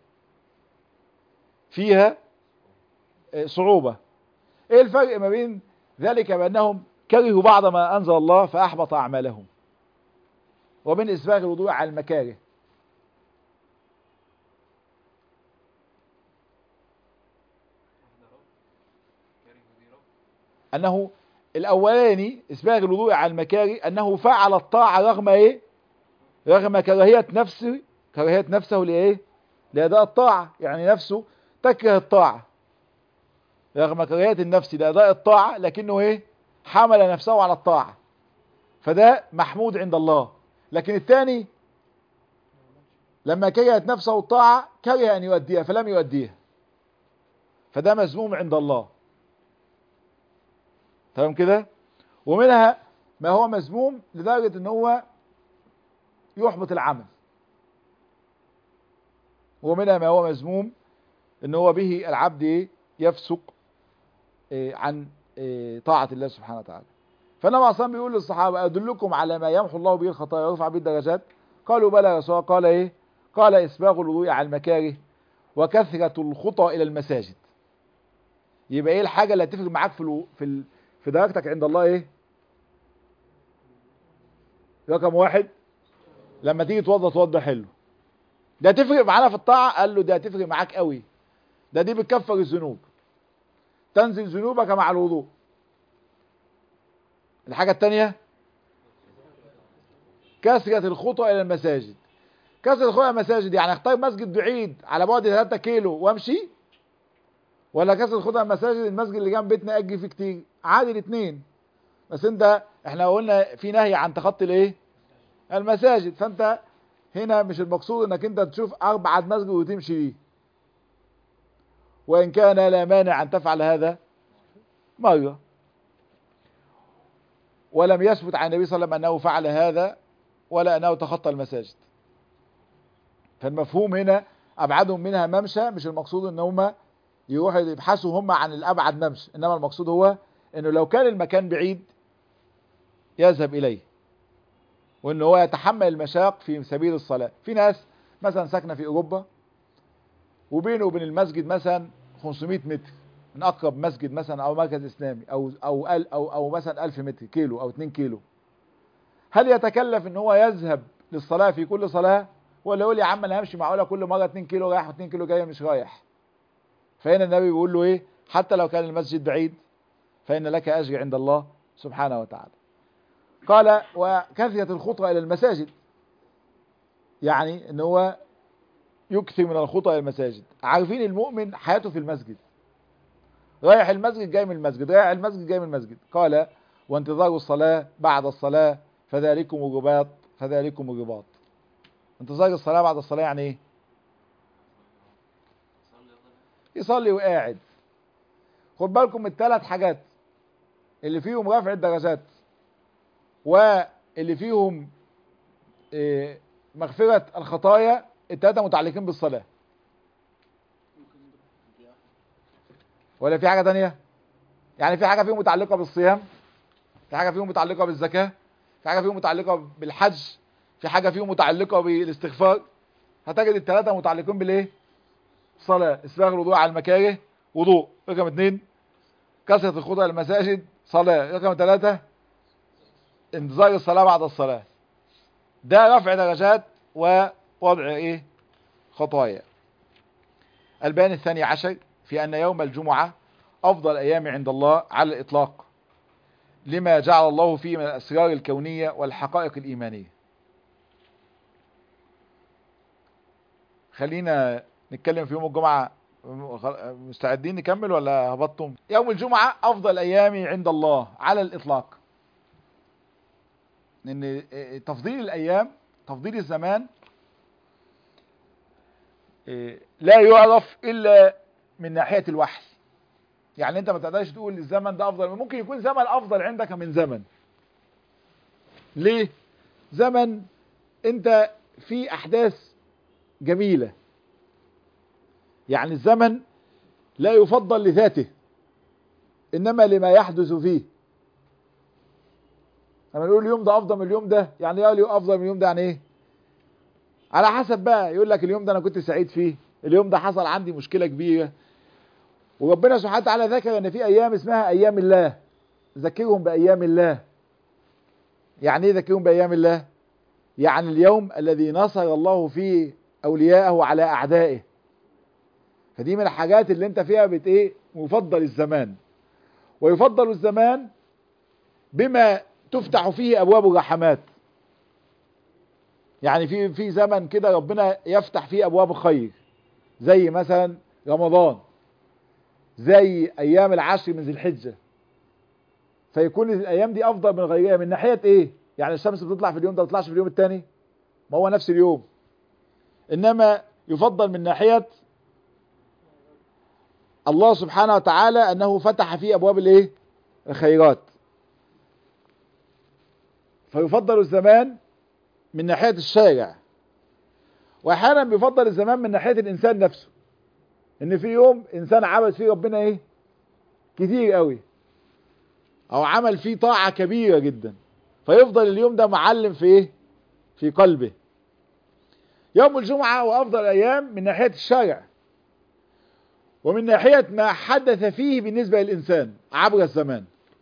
فيها صعوبة إيه الفرق ما بين ذلك بأنهم كرهوا بعض ما أنزل الله فأحبط أعمالهم ومن إسباغ الوضوء على المكاره أنه الاولاني اسباغ الوضوء على المكاره انه فعل الطاعة رغم ايه رغم كراهية نفسه كراهية نفسه لايه لاداء الطاعة يعني نفسه تكره الطاعة رغم كراهية النفس لأداء الطاعة لكنه ايه حمل نفسه على الطاعة فده محمود عند الله لكن الثاني لما كرهت نفسه الطاعة كره أن يؤديها فلم يؤديها فده مذموم عند الله تمام كده ومنها ما هو مذموم لدرجة ان هو يحبط العمل ومنها ما هو مذموم ان هو به العبد إيه؟ يفسق إيه عن إيه طاعة الله سبحانه وتعالى فالنبي اصلا بيقول للصحابة ادلكم على ما يمحو الله به الخطايا ويرفع به الدرجات قالوا بلى يا رسول الله قال ايه قال اسباغ الوضوء على المكاره وكثرة الخطى الى المساجد يبقى ايه الحاجة اللي هتفرق معاك في الو... في ال... في درجتك عند الله ايه رقم واحد لما تيجي توضى توضى حلو ده تفرق معانا في الطاعة قال له ده هتفرق معاك قوي ده دي بتكفر الذنوب تنزل ذنوبك مع الوضوء الحاجة التانية كثرة الخطى إلى المساجد كثرة الخطى إلى المساجد يعني اختار مسجد بعيد على بعد 3 كيلو وامشي ولا كثرة الخطى إلى المساجد المسجد اللي جنب بيتنا أجي فيه كتير عادي الاثنين بس انت احنا قلنا في نهي عن تخطي الايه المساجد فانت هنا مش المقصود انك انت تشوف اربعة مسجد وتمشي ليه وان كان لا مانع ان تفعل هذا مرة ولم يثبت عن النبي صلى الله عليه وسلم انه فعل هذا ولا انه تخطى المساجد فالمفهوم هنا ابعدهم منها ممشى مش المقصود ان هم يروحوا يبحثوا هم عن الابعد ممشى انما المقصود هو انه لو كان المكان بعيد يذهب اليه وان هو يتحمل المشاق في سبيل الصلاة في ناس مثلا ساكنة في اوروبا وبينه وبين المسجد مثلا 500 متر من اقرب مسجد مثلا او مركز اسلامي او او او او, أو مثلا 1000 متر كيلو او 2 كيلو هل يتكلف ان هو يذهب للصلاة في كل صلاة ولا يقول يا عم انا همشي معقوله كل مرة 2 كيلو رايح و2 كيلو جاي مش رايح فهنا النبي بيقول له ايه حتى لو كان المسجد بعيد فإن لك أجر عند الله سبحانه وتعالى قال وكثرة الخطى إلى المساجد يعني ان هو يكثر من الخطى إلى المساجد عارفين المؤمن حياته في المسجد رايح المسجد جاي من المسجد رايح المسجد جاي من المسجد قال وانتظار الصلاة بعد الصلاة فذلكم الرباط فذلكم الرباط انتظار الصلاة بعد الصلاة يعني ايه يصلي وقاعد خد بالكم من الثلاث حاجات اللي فيهم رفع الدرجات واللي فيهم مغفرة الخطايا الثلاثة متعلقين بالصلاة ولا في حاجة تانية يعني في حاجة فيهم متعلقة بالصيام في حاجة فيهم متعلقة بالزكاة في حاجة فيهم متعلقة بالحج في حاجة فيهم متعلقة بالاستغفار هتجد الثلاثة متعلقين بالايه صلاة اسباغ الوضوء على المكاره وضوء رقم اثنين كثرة الخطى المساجد صلاة رقم ثلاثة انتظار الصلاة بعد الصلاة ده رفع درجات ووضع ايه خطايا البيان الثاني عشر في ان يوم الجمعة افضل ايام عند الله على الاطلاق لما جعل الله فيه من الاسرار الكونية والحقائق الايمانية خلينا نتكلم في يوم الجمعة مستعدين نكمل ولا هبطتم يوم الجمعة افضل ايامي عند الله على الاطلاق ان تفضيل الايام تفضيل الزمان لا يعرف الا من ناحية الوحي يعني انت ما تقدرش تقول الزمن ده افضل ممكن يكون زمن افضل عندك من زمن ليه زمن انت في احداث جميلة يعني الزمن لا يفضل لذاته انما لما يحدث فيه لما نقول اليوم ده افضل من اليوم ده يعني ايه اليوم افضل من اليوم ده يعني ايه على حسب بقى يقول لك اليوم ده انا كنت سعيد فيه اليوم ده حصل عندي مشكلة كبيرة وربنا سبحانه وتعالى ذكر ان في ايام اسمها ايام الله ذكرهم بايام الله يعني ايه ذكرهم بايام الله يعني اليوم الذي نصر الله فيه اولياءه على اعدائه فدي من الحاجات اللي انت فيها بت ايه مفضل الزمان ويفضل الزمان بما تفتح فيه ابواب الرحمات يعني في في زمن كده ربنا يفتح فيه ابواب الخير زي مثلا رمضان زي ايام العشر من ذي الحجة فيكون الايام دي افضل من غيرها من ناحية ايه يعني الشمس بتطلع في اليوم ده ما بتطلعش في اليوم الثاني ما هو نفس اليوم انما يفضل من ناحية الله سبحانه وتعالى انه فتح فيه ابواب الايه الخيرات فيفضل الزمان من ناحية الشارع واحيانا بيفضل الزمان من ناحية الانسان نفسه ان في يوم انسان عبد فيه ربنا ايه كتير قوي او عمل فيه طاعة كبيرة جدا فيفضل اليوم ده معلم في ايه في قلبه يوم الجمعة وافضل الايام من ناحية الشارع ومن ناحية ما حدث فيه بالنسبة للإنسان عبر الزمان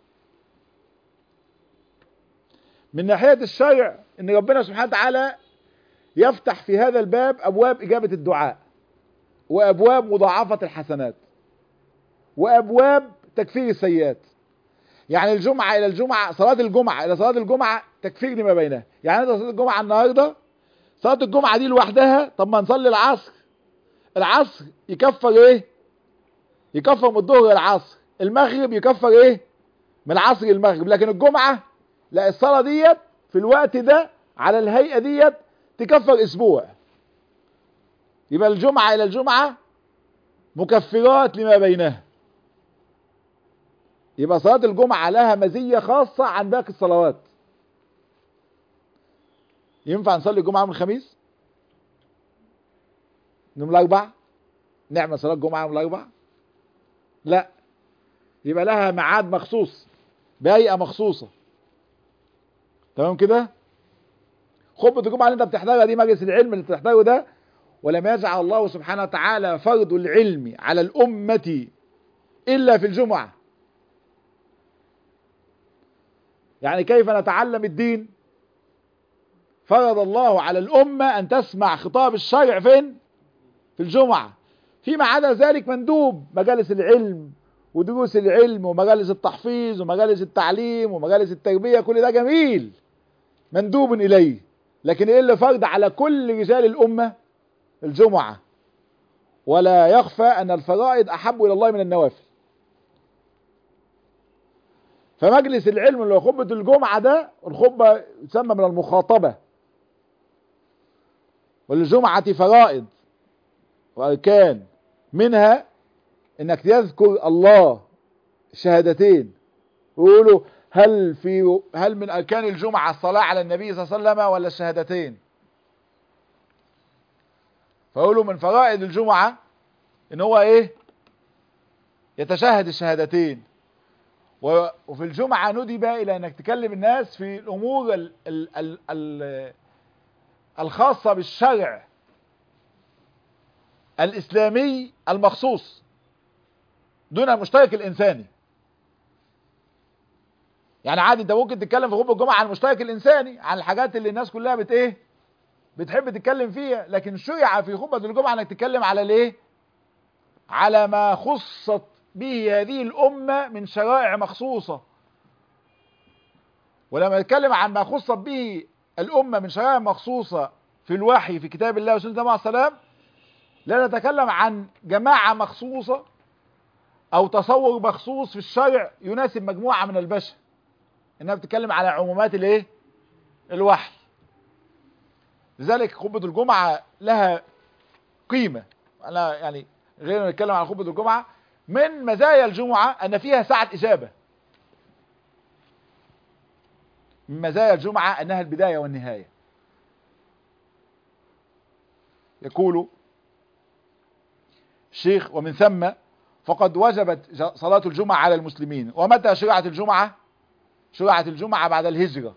من ناحية الشرع ان ربنا سبحانه وتعالى يفتح في هذا الباب ابواب اجابة الدعاء وابواب مضاعفة الحسنات وابواب تكفير السيئات يعني الجمعة الى الجمعة صلاة الجمعة الى صلاة الجمعة تكفير لما بينها يعني انت صلاة الجمعة النهاردة صلاة الجمعة دي لوحدها طب ما نصلي العصر العصر يكفر ايه يكفر من الظهر للعصر المغرب يكفر ايه من العصر للمغرب لكن الجمعة لا الصلاة ديت في الوقت ده على الهيئة ديت تكفر اسبوع يبقى الجمعة الى الجمعة مكفرات لما بينها يبقى صلاة الجمعة لها مزية خاصة عن باقي الصلوات ينفع نصلي الجمعة يوم الخميس يوم الاربع نعمل صلاة الجمعة يوم الاربع لا يبقى لها ميعاد مخصوص بهيئة مخصوصة تمام كده خطبة الجمعة اللي انت بتحضرها دي مجلس العلم اللي بتحضره ده ولم يجعل الله سبحانه وتعالى فرض العلم على الأمة إلا في الجمعة يعني كيف نتعلم الدين فرض الله على الأمة أن تسمع خطاب الشرع فين في الجمعة فيما عدا ذلك مندوب مجالس العلم ودروس العلم ومجالس التحفيظ ومجالس التعليم ومجالس التربية كل ده جميل مندوب إليه لكن إيه اللي فرض على كل رجال الأمة الجمعة ولا يخفى أن الفرائض أحب إلى الله من النوافل فمجلس العلم اللي هو خطبة الجمعة ده الخطبة يسمى من المخاطبة والجمعة فرائض وأركان منها انك تذكر الله شهادتين ويقولوا هل في هل من اركان الجمعه الصلاه على النبي صلى الله عليه وسلم ولا الشهادتين فيقولوا من فرائض الجمعه ان هو ايه يتشهد الشهادتين وفي الجمعه ندب الى انك تكلم الناس في الامور ال ال ال ال الخاصه بالشرع الاسلامي المخصوص دون المشترك الانساني يعني عادي انت ممكن تتكلم في خطبه الجمعه عن المشترك الانساني عن الحاجات اللي الناس كلها بت ايه بتحب تتكلم فيها لكن شرع في خطبه الجمعه انك تتكلم على الايه على ما خصت به هذه الامه من شرائع مخصوصه ولما نتكلم عن ما خصت به الامه من شرائع مخصوصه في الوحي في كتاب الله وسنه الله عليه السلام لا نتكلم عن جماعه مخصوصه او تصور مخصوص في الشرع يناسب مجموعة من البشر انها بتتكلم على عمومات الايه الوحي لذلك خطبة الجمعة لها قيمة انا يعني غير نتكلم عن خطبة الجمعة من مزايا الجمعة ان فيها ساعة اجابة من مزايا الجمعة انها البداية والنهاية يقول الشيخ ومن ثم فقد وجبت صلاة الجمعة على المسلمين ومتى شرعت الجمعة شرعت الجمعة بعد الهجرة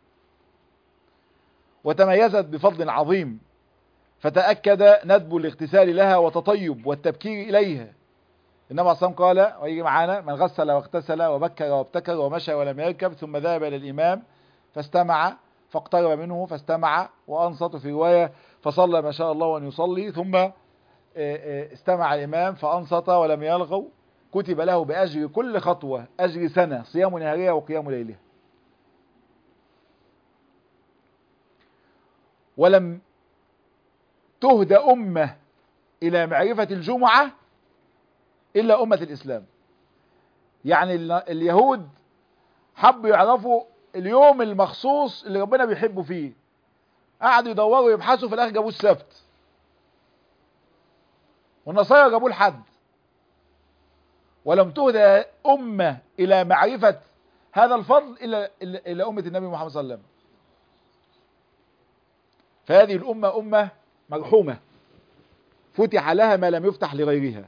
وتميزت بفضل عظيم فتأكد ندب الاغتسال لها وتطيب والتبكير إليها إنما الصلاة قال ويجي معانا من غسل واغتسل وبكر وابتكر ومشى ولم يركب ثم ذهب إلى الإمام فاستمع فاقترب منه فاستمع وأنصت في رواية فصلى ما شاء الله أن يصلي ثم استمع الإمام فأنصت ولم يلغوا كتب له بأجر كل خطوة أجر سنة صيام نهارية وقيام ليلها ولم تهدى أمة إلى معرفة الجمعة إلا أمة الإسلام يعني ال- اليهود حبوا يعرفوا اليوم المخصوص اللي ربنا بيحبه فيه قعدوا يدوروا ويبحثوا في الآخر جابوه السبت والنصارى جابوه الحد ولم تهدى أمة إلى معرفة هذا الفضل إلى إلى إلى أمة النبي محمد صلى الله عليه وسلم فهذه الأمة أمة مرحومة فتح لها ما لم يفتح لغيرها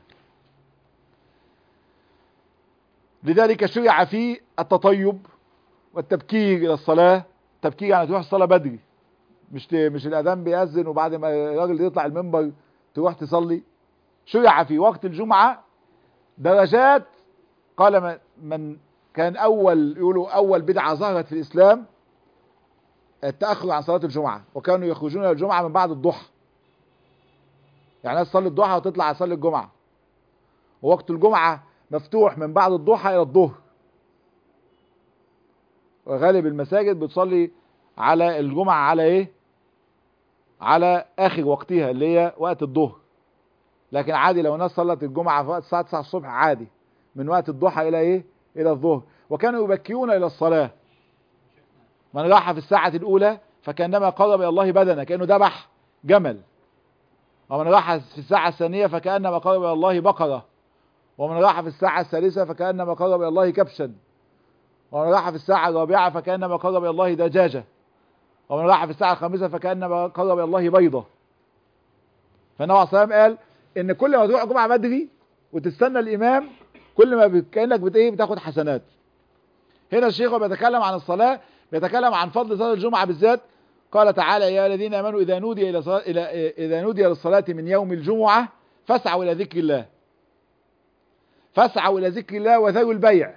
لذلك شرع فيه التطيب والتبكير إلى الصلاة تبكير يعني تروح الصلاة بدري مش ت... مش الأذان بيأذن وبعد ما الراجل يطلع المنبر تروح تصلي شرع في وقت الجمعة درجات قال من- من كان أول يقولوا أول بدعة ظهرت في الإسلام التأخر عن صلاة الجمعة وكانوا يخرجون إلى الجمعة من بعد الضحى يعني ناس تصلي الضحى وتطلع تصلي الجمعة ووقت الجمعة مفتوح من بعد الضحى إلى الظهر وغالب المساجد بتصلي على الجمعة على إيه؟ على آخر وقتها اللي هي وقت الظهر لكن عادي لو ناس صلت الجمعة في وقت الساعة 9 الصبح عادي من وقت الضحى إلى إيه؟ إلى الظهر وكانوا يبكرون إلى الصلاة من راح في الساعة الأولى فكأنما قرب إلى الله بدنه كأنه ذبح جمل ومن راح في الساعة الثانية فكأنما قرب إلى الله بقرة ومن راح في الساعة الثالثة فكأنما قرب إلى الله كبشا ومن راح في الساعة الرابعة فكأنما قرب إلى الله دجاجة ومن راح في الساعة الخامسة فكأنما قرب إلى الله بيضة فالنبي عليه الصلاة والسلام قال إن كل ما تروح جمعة بدري وتستنى الإمام كل ما بت- كأنك بت إيه بتاخد حسنات هنا الشيخ وهو بيتكلم عن الصلاة بيتكلم عن فضل صلاة الجمعة بالذات قال تعالى يا الذين آمنوا إذا نودي إلى صلاة إلى إذا نودي للصلاة من يوم الجمعة فاسعوا إلى ذكر الله فاسعوا إلى ذكر الله وذروا البيع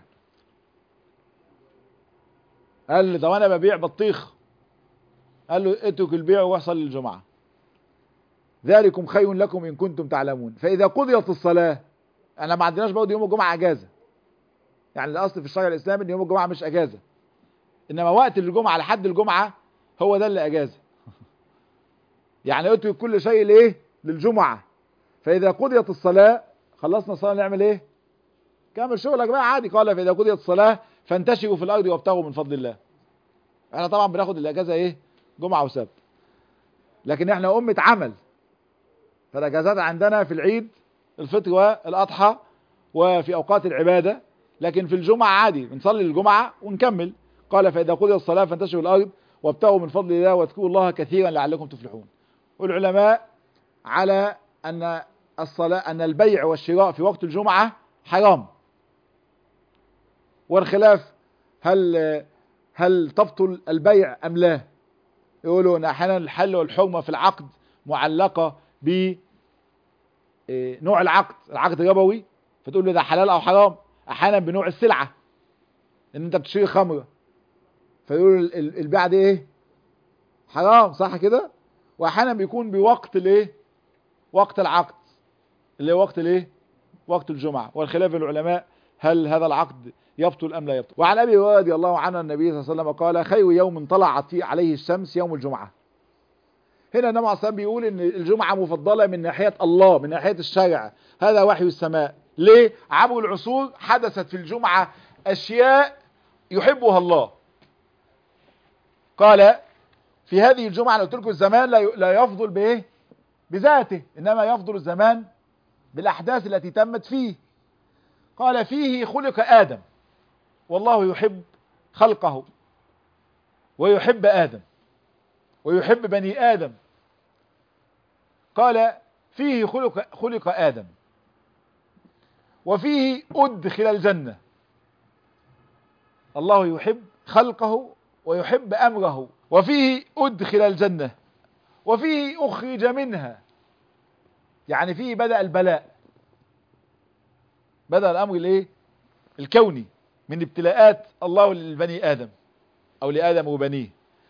قال ده وانا ببيع بطيخ قال له اترك البيع واحصل للجمعة ذلكم خير لكم إن كنتم تعلمون فإذا قضيت الصلاة احنا ما عندناش برضه يوم الجمعة أجازة يعني الأصل في الشرع الإسلامي إن يوم الجمعة مش أجازة إنما وقت الجمعة لحد الجمعة هو ده اللي أجازة يعني اترك كل شيء لإيه للجمعة فإذا قضيت الصلاة خلصنا الصلاة نعمل إيه كامل شغلك بقى عادي قال فإذا قضيت الصلاة فانتشروا في الأرض وابتغوا من فضل الله احنا طبعا بناخد الأجازة إيه جمعة وسبت لكن احنا أمة عمل فالأجازات عندنا في العيد الفطر والأضحى وفي أوقات العبادة لكن في الجمعة عادي بنصلي الجمعة ونكمل قال فإذا قضيت الصلاة فانتشروا الأرض وابتغوا من فضل الله واذكروا الله كثيرا لعلكم تفلحون والعلماء على أن الصلاة أن البيع والشراء في وقت الجمعة حرام والخلاف هل هل تبطل البيع أم لا يقولوا أن أحيانا الحل والحرمة في العقد معلقة ب إيه، نوع العقد العقد ربوي فتقول له ده حلال أو حرام أحيانا بنوع السلعة إن أنت بتشتري خمرة فيقولوا ال- ال- البيع ده إيه حرام صح كده وأحيانا بيكون بوقت الإيه وقت العقد اللي هو وقت الإيه وقت الجمعة والخلاف العلماء هل هذا العقد يبطل أم لا يبطل وعن أبي هريرة رضي الله عنه النبي صلى الله عليه وسلم قال خير يوم طلعت فيه عليه الشمس يوم الجمعة هنا النبي عليه الصلاة والسلام بيقول ان الجمعة مفضلة من ناحية الله من ناحية الشرع هذا وحي السماء ليه عبر العصور حدثت في الجمعة اشياء يحبها الله قال في هذه الجمعة لو تركوا الزمان لا ي- لا يفضل بايه بذاته انما يفضل الزمان بالاحداث التي تمت فيه قال فيه خلق ادم والله يحب خلقه ويحب ادم ويحب بني آدم قال فيه خلق, خلق آدم وفيه أدخل الجنة الله يحب خلقه ويحب أمره وفيه أدخل الجنة وفيه أخرج منها يعني فيه بدأ البلاء بدأ الأمر الايه الكوني من ابتلاءات الله للبني آدم أو لآدم وبنيه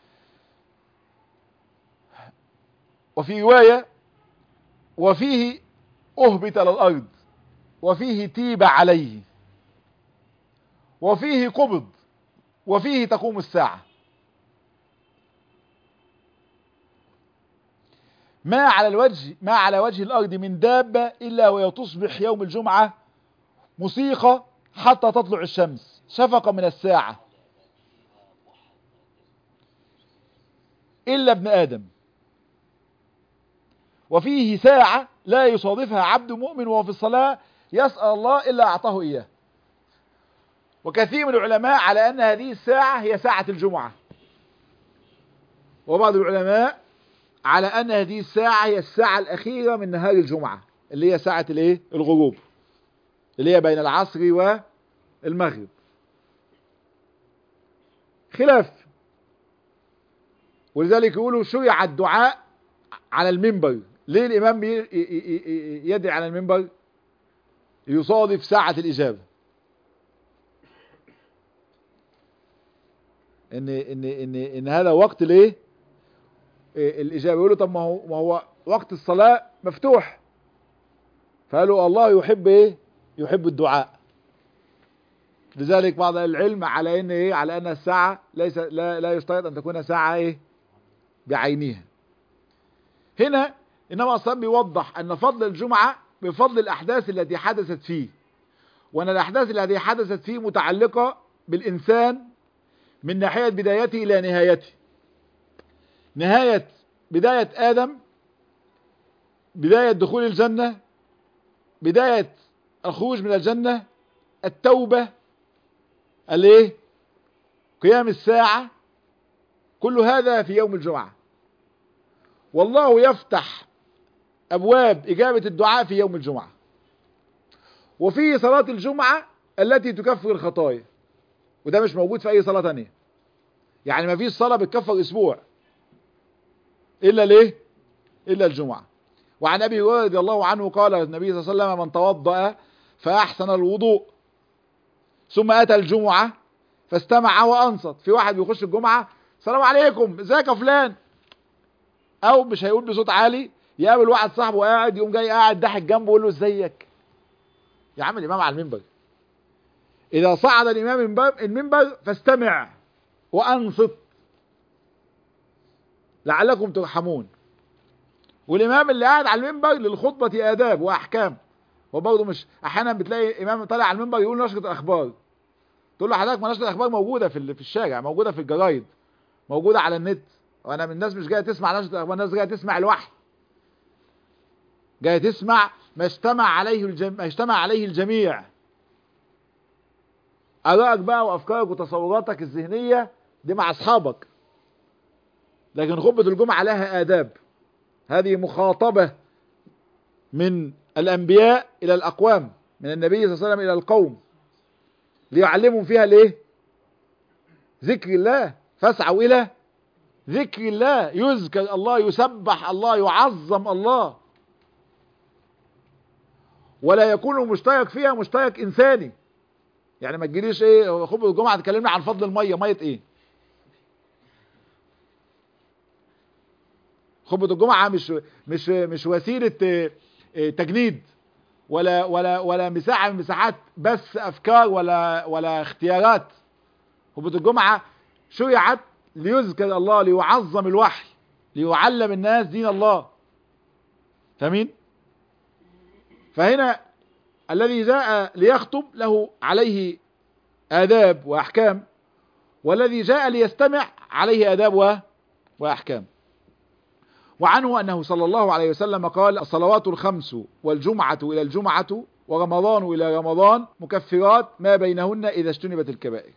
وفي رواية وفيه أهبط على الأرض وفيه تيب عليه وفيه قبض وفيه تقوم الساعة ما على الوجه ما على وجه الأرض من دابة إلا وهي تصبح يوم الجمعة موسيقى حتى تطلع الشمس شفقة من الساعة إلا ابن آدم وفيه ساعة لا يصادفها عبد مؤمن وهو في الصلاة يسأل الله إلا أعطاه إياه وكثير من العلماء على أن هذه الساعة هي ساعة الجمعة وبعض العلماء على أن هذه الساعة هي الساعة الأخيرة من نهار الجمعة اللي هي ساعة الايه الغروب اللي هي بين العصر والمغرب خلاف ولذلك يقولوا شرع الدعاء على المنبر ليه الإمام يدعي على المنبر يصادف ساعة الإجابة إن, إن, إن, إن هذا وقت ليه الإجابة يقولوا طب ما هو, ما هو وقت الصلاة مفتوح فقالوا الله يحب إيه يحب الدعاء لذلك بعض العلم على ان ايه على ان الساعة ليس لا, لا يشترط ان تكون ساعة ايه بعينها هنا انما اصلا بيوضح ان فضل الجمعة بفضل الاحداث التي حدثت فيه وان الاحداث التي حدثت فيه متعلقة بالانسان من ناحية بدايته الى نهايته نهاية بداية ادم بداية دخول الجنة بداية الخروج من الجنة التوبة الايه قيام الساعة كل هذا في يوم الجمعة والله يفتح ابواب اجابة الدعاء في يوم الجمعة وفي صلاة الجمعة التي تكفر الخطايا وده مش موجود في اي صلاة تانية يعني ما فيش صلاة بتكفر اسبوع الا ليه الا الجمعة وعن ابي هريره رضي الله عنه قال النبي صلى الله عليه وسلم من توضأ فاحسن الوضوء ثم اتى الجمعة فاستمع وانصت في واحد بيخش الجمعة السلام عليكم ازيك يا فلان او مش هيقول بصوت عالي يقابل واحد صاحبه قاعد يقوم جاي قاعد ضاحك جنبه يقول له ازيك يا عم الامام على المنبر اذا صعد الامام المنبر فاستمع وانصت لعلكم ترحمون والامام اللي قاعد على المنبر للخطبة اداب واحكام وبرضه مش احيانا بتلاقي امام طالع على المنبر يقول نشرة الاخبار تقول له حضرتك ما نشرة الاخبار موجودة في في الشارع موجودة في الجرايد موجودة على النت وانا من الناس مش جايه تسمع نشرة الاخبار الناس جايه تسمع الوحي جايه تسمع ما اجتمع عليه الجم... ما اجتمع عليه الجميع ارائك بقى وافكارك وتصوراتك الذهنيه دي مع اصحابك لكن خطبه الجمعه لها اداب هذه مخاطبه من الانبياء الى الاقوام من النبي صلى الله عليه وسلم الى القوم ليعلمهم فيها الايه ذكر الله فاسعوا الى ذكر الله يذكر الله يسبح الله يعظم الله ولا يكون المشترك فيها مشترك انساني يعني ما تجيليش ايه خطبه الجمعه تكلمنا عن فضل الميه ميه ايه خطبه الجمعه مش مش مش وسيله تجنيد ولا ولا ولا مساحه من مساحات بس افكار ولا ولا اختيارات خطبه الجمعه شرعت ليذكر الله ليعظم الوحي ليعلم الناس دين الله فاهمين فهنا الذي جاء ليخطب له عليه آداب وأحكام والذي جاء ليستمع عليه آداب وأحكام وعنه أنه صلى الله عليه وسلم قال الصلوات الخمس والجمعة إلى الجمعة ورمضان إلى رمضان مكفرات ما بينهن إذا اجتنبت الكبائر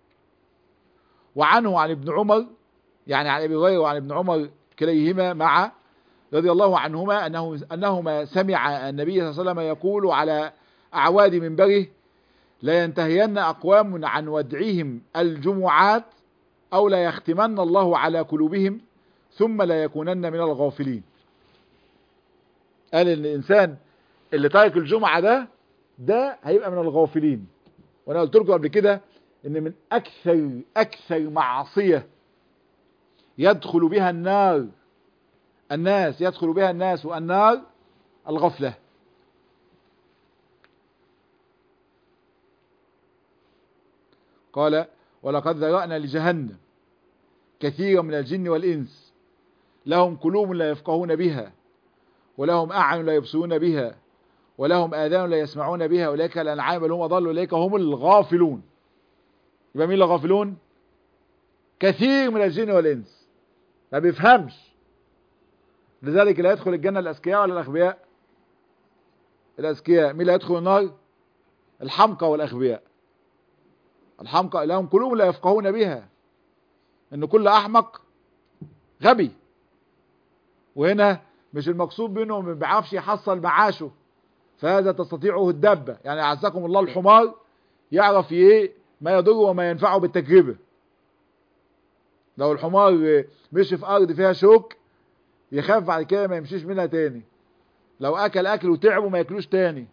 وعنه عن ابن عمر يعني عن ابي هريره وعن ابن عمر كليهما معا رضي الله عنهما انه انهما سمع النبي صلى الله عليه وسلم يقول على اعواد منبره لا ينتهين اقوام عن ودعهم الجمعات او لا يختمن الله على قلوبهم ثم لا يكونن من الغافلين قال ان الانسان اللي تارك الجمعه ده ده هيبقى من الغافلين وانا قلت لكم قبل كده ان من اكثر اكثر معصية يدخل بها النار الناس يدخل بها الناس والنار الغفلة قال ولقد ذرأنا لجهنم كثيرا من الجن والإنس لهم قلوب لا يفقهون بها ولهم أعين لا يبصرون بها ولهم آذان لا يسمعون بها أولئك الأنعام بل هم أضل أولئك هم الغافلون يبقى مين الغافلون كثير من الجن والإنس ما بيفهمش لذلك لا يدخل الجنة الأذكياء ولا الأغبياء الأذكياء مين لا يدخل النار الحمقى والأغبياء الحمقى لهم قلوب لا يفقهون بها ان كل احمق غبي وهنا مش المقصود بانه ما بيعرفش يحصل معاشه فهذا تستطيعه الدبة يعني عزكم الله الحمار يعرف ايه ما يضره وما ينفعه بالتجربة لو الحمار مشي في ارض فيها شوك يخاف بعد كده ما يمشيش منها تاني لو اكل اكل وتعبه ما ياكلوش تاني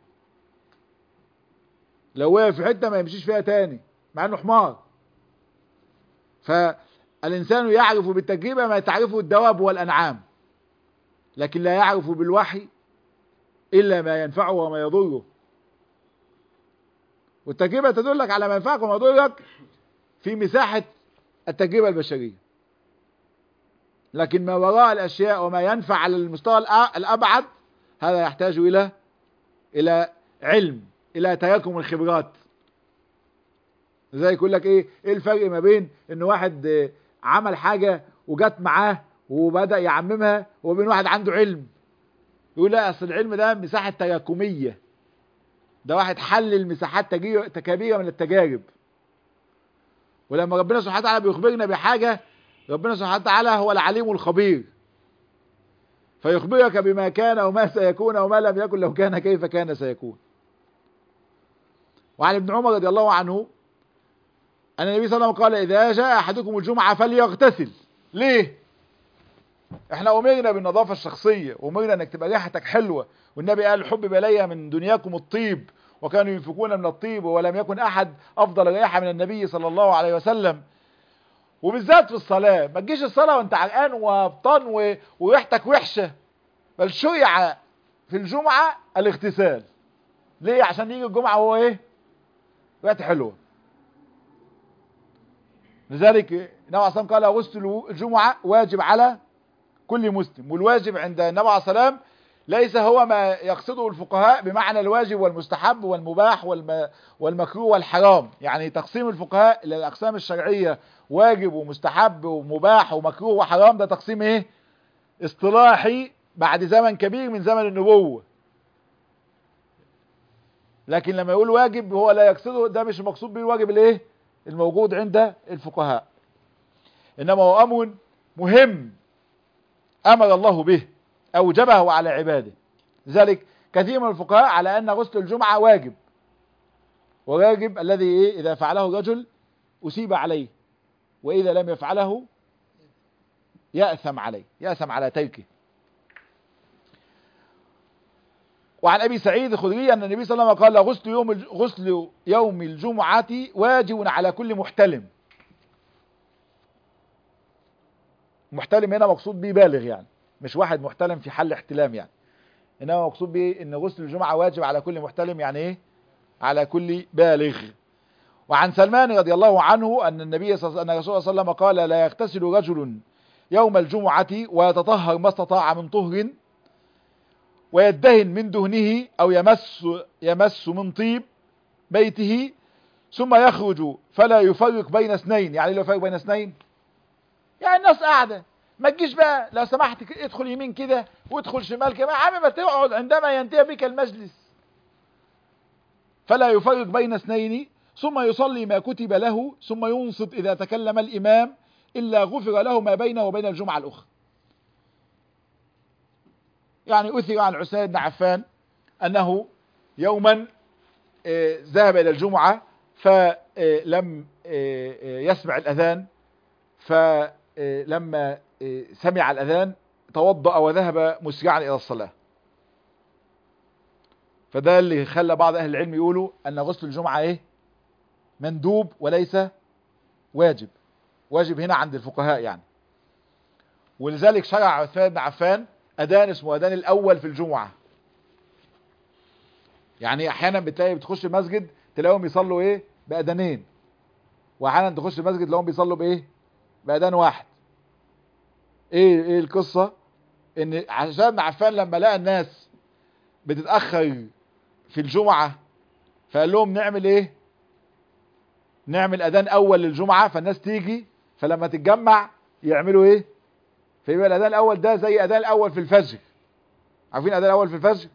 لو وقف في حته ما يمشيش فيها تاني مع انه حمار فالانسان يعرف بالتجربه ما تعرفه الدواب والانعام لكن لا يعرف بالوحي الا ما ينفعه وما يضره والتجربه تدلك على ما ينفعك وما يضرك في مساحه التجربه البشريه لكن ما وراء الاشياء وما ينفع على المستوى الابعد هذا يحتاج الى الى علم الى تراكم الخبرات زي يقول لك ايه ايه الفرق ما بين ان واحد عمل حاجة وجت معاه وبدأ يعممها وبين واحد عنده علم يقول لا اصل العلم ده مساحة تراكمية ده واحد حلل مساحات كبيرة من التجارب ولما ربنا سبحانه وتعالى بيخبرنا بحاجة ربنا سبحانه وتعالى هو العليم الخبير فيخبرك بما كان وما سيكون وما لم يكن لو كان كيف كان سيكون وعن ابن عمر رضي الله عنه أن النبي صلى الله عليه وسلم قال إذا جاء أحدكم الجمعة فليغتسل ليه؟ احنا أمرنا بالنظافة الشخصية وأمرنا أنك تبقى ريحتك حلوة والنبي قال حبب إلي من دنياكم الطيب وكانوا ينفقون من الطيب ولم يكن أحد أفضل ريحة من النبي صلى الله عليه وسلم وبالذات في الصلاة ما تجيش الصلاة وانت عرقان وابطان وريحتك وحشة بل شرع في الجمعة الاغتسال ليه عشان يجي الجمعة هو ايه ريحته حلوه لذلك النبي عليه الصلاه قال غسل الجمعه واجب على كل مسلم والواجب عند النبي عليه الصلاه ليس هو ما يقصده الفقهاء بمعنى الواجب والمستحب والمباح والم... والمكروه والحرام يعني تقسيم الفقهاء الى الاقسام الشرعيه واجب ومستحب ومباح ومكروه وحرام ده تقسيم ايه اصطلاحي بعد زمن كبير من زمن النبوه لكن لما يقول واجب هو لا يقصده ده مش المقصود به الواجب الايه الموجود عند الفقهاء انما هو امر مهم امر الله به اوجبه على عباده لذلك كثير من الفقهاء على ان غسل الجمعة واجب وواجب الذي إيه اذا فعله الرجل اصيب عليه واذا لم يفعله يأثم عليه يأثم على تركه وعن ابي سعيد الخدري ان النبي صلى الله عليه وسلم قال غسل يوم غسل يوم الجمعة واجب على كل محتلم محتلم هنا مقصود به بالغ يعني مش واحد محتلم في حل احتلام يعني انما مقصود به ان غسل الجمعة واجب على كل محتلم يعني ايه على كل بالغ وعن سلمان رضي الله عنه ان النبي صلى الله عليه وسلم قال لا يغتسل رجل يوم الجمعة ويتطهر ما استطاع من طهر ويدهن من دهنه او يمس يمس من طيب بيته ثم يخرج فلا يفرق بين اثنين يعني لا يفرق بين اثنين يعني الناس قاعده ما تجيش بقى لو سمحت ادخل يمين كده وادخل شمال كده عم ما تقعد عندما ينتهي بك المجلس فلا يفرق بين اثنين ثم يصلي ما كتب له ثم ينصت اذا تكلم الامام الا غفر له ما بينه وبين الجمعه الاخرى يعني أثر عن عثمان بن عفان أنه يوما ذهب إلى الجمعة فلم يسمع الأذان فلما سمع الأذان توضأ وذهب مسرعا إلى الصلاة فده اللي خلى بعض أهل العلم يقولوا أن غسل الجمعة إيه مندوب وليس واجب واجب هنا عند الفقهاء يعني ولذلك شرع عثمان بن عفان اذان اسمه اذان الاول في الجمعة يعني احيانا بتلاقي بتخش المسجد تلاقيهم بيصلوا ايه باذانين واحيانا تخش المسجد تلاقيهم بيصلوا بايه باذان واحد ايه ايه القصة ان عشان عفان لما لقى الناس بتتاخر في الجمعة فقال لهم نعمل ايه نعمل اذان اول للجمعة فالناس تيجي فلما تتجمع يعملوا ايه فيبقى الاذان الاول ده زي اذان الاول في الفجر عارفين اذان الاول في الفجر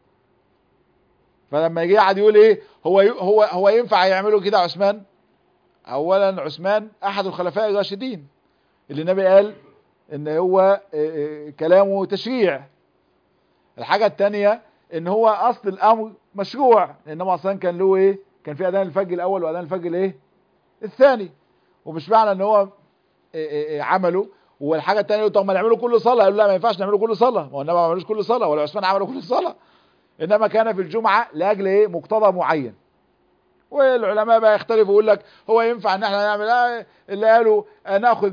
فلما يجي قاعد يقول ايه هو هو هو ينفع يعملوا كده عثمان اولا عثمان احد الخلفاء الراشدين اللي النبي قال ان هو كلامه تشريع الحاجة التانية ان هو اصل الامر مشروع انما اصلا كان له ايه كان في اذان الفجر الاول واذان الفجر الايه الثاني ومش معنى ان هو عمله والحاجة التانية طب ما نعمله كل صلاة قالوا لا ما ينفعش نعمله كل صلاة ما هو النبي ما عملوش كل صلاة ولا عثمان عمله كل صلاة انما كان في الجمعة لاجل ايه مقتضى معين والعلماء بقى يختلفوا يقول لك هو ينفع ان احنا نعمل آه اللي قالوا ناخذ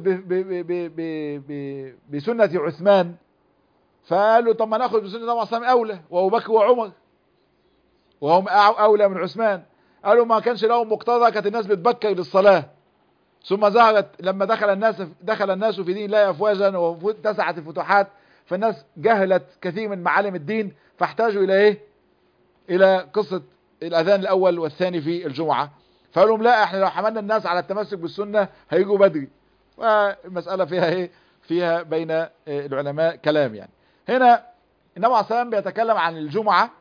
بسنة عثمان فقالوا طب ما ناخذ بسنة النبي صلى الله عليه وسلم اولى وابو بكر وعمر وهم اولى من عثمان قالوا ما كانش لهم مقتضى كانت الناس بتبكر للصلاة ثم ظهرت لما دخل الناس دخل الناس في دين الله افواجا واتسعت الفتوحات فالناس جهلت كثير من معالم الدين فاحتاجوا الى ايه الى قصة الاذان الاول والثاني في الجمعة فقالوا لهم لا احنا لو حملنا الناس على التمسك بالسنة هيجوا بدري والمسألة فيها ايه فيها بين العلماء كلام يعني هنا النبي عليه الصلاة بيتكلم عن الجمعة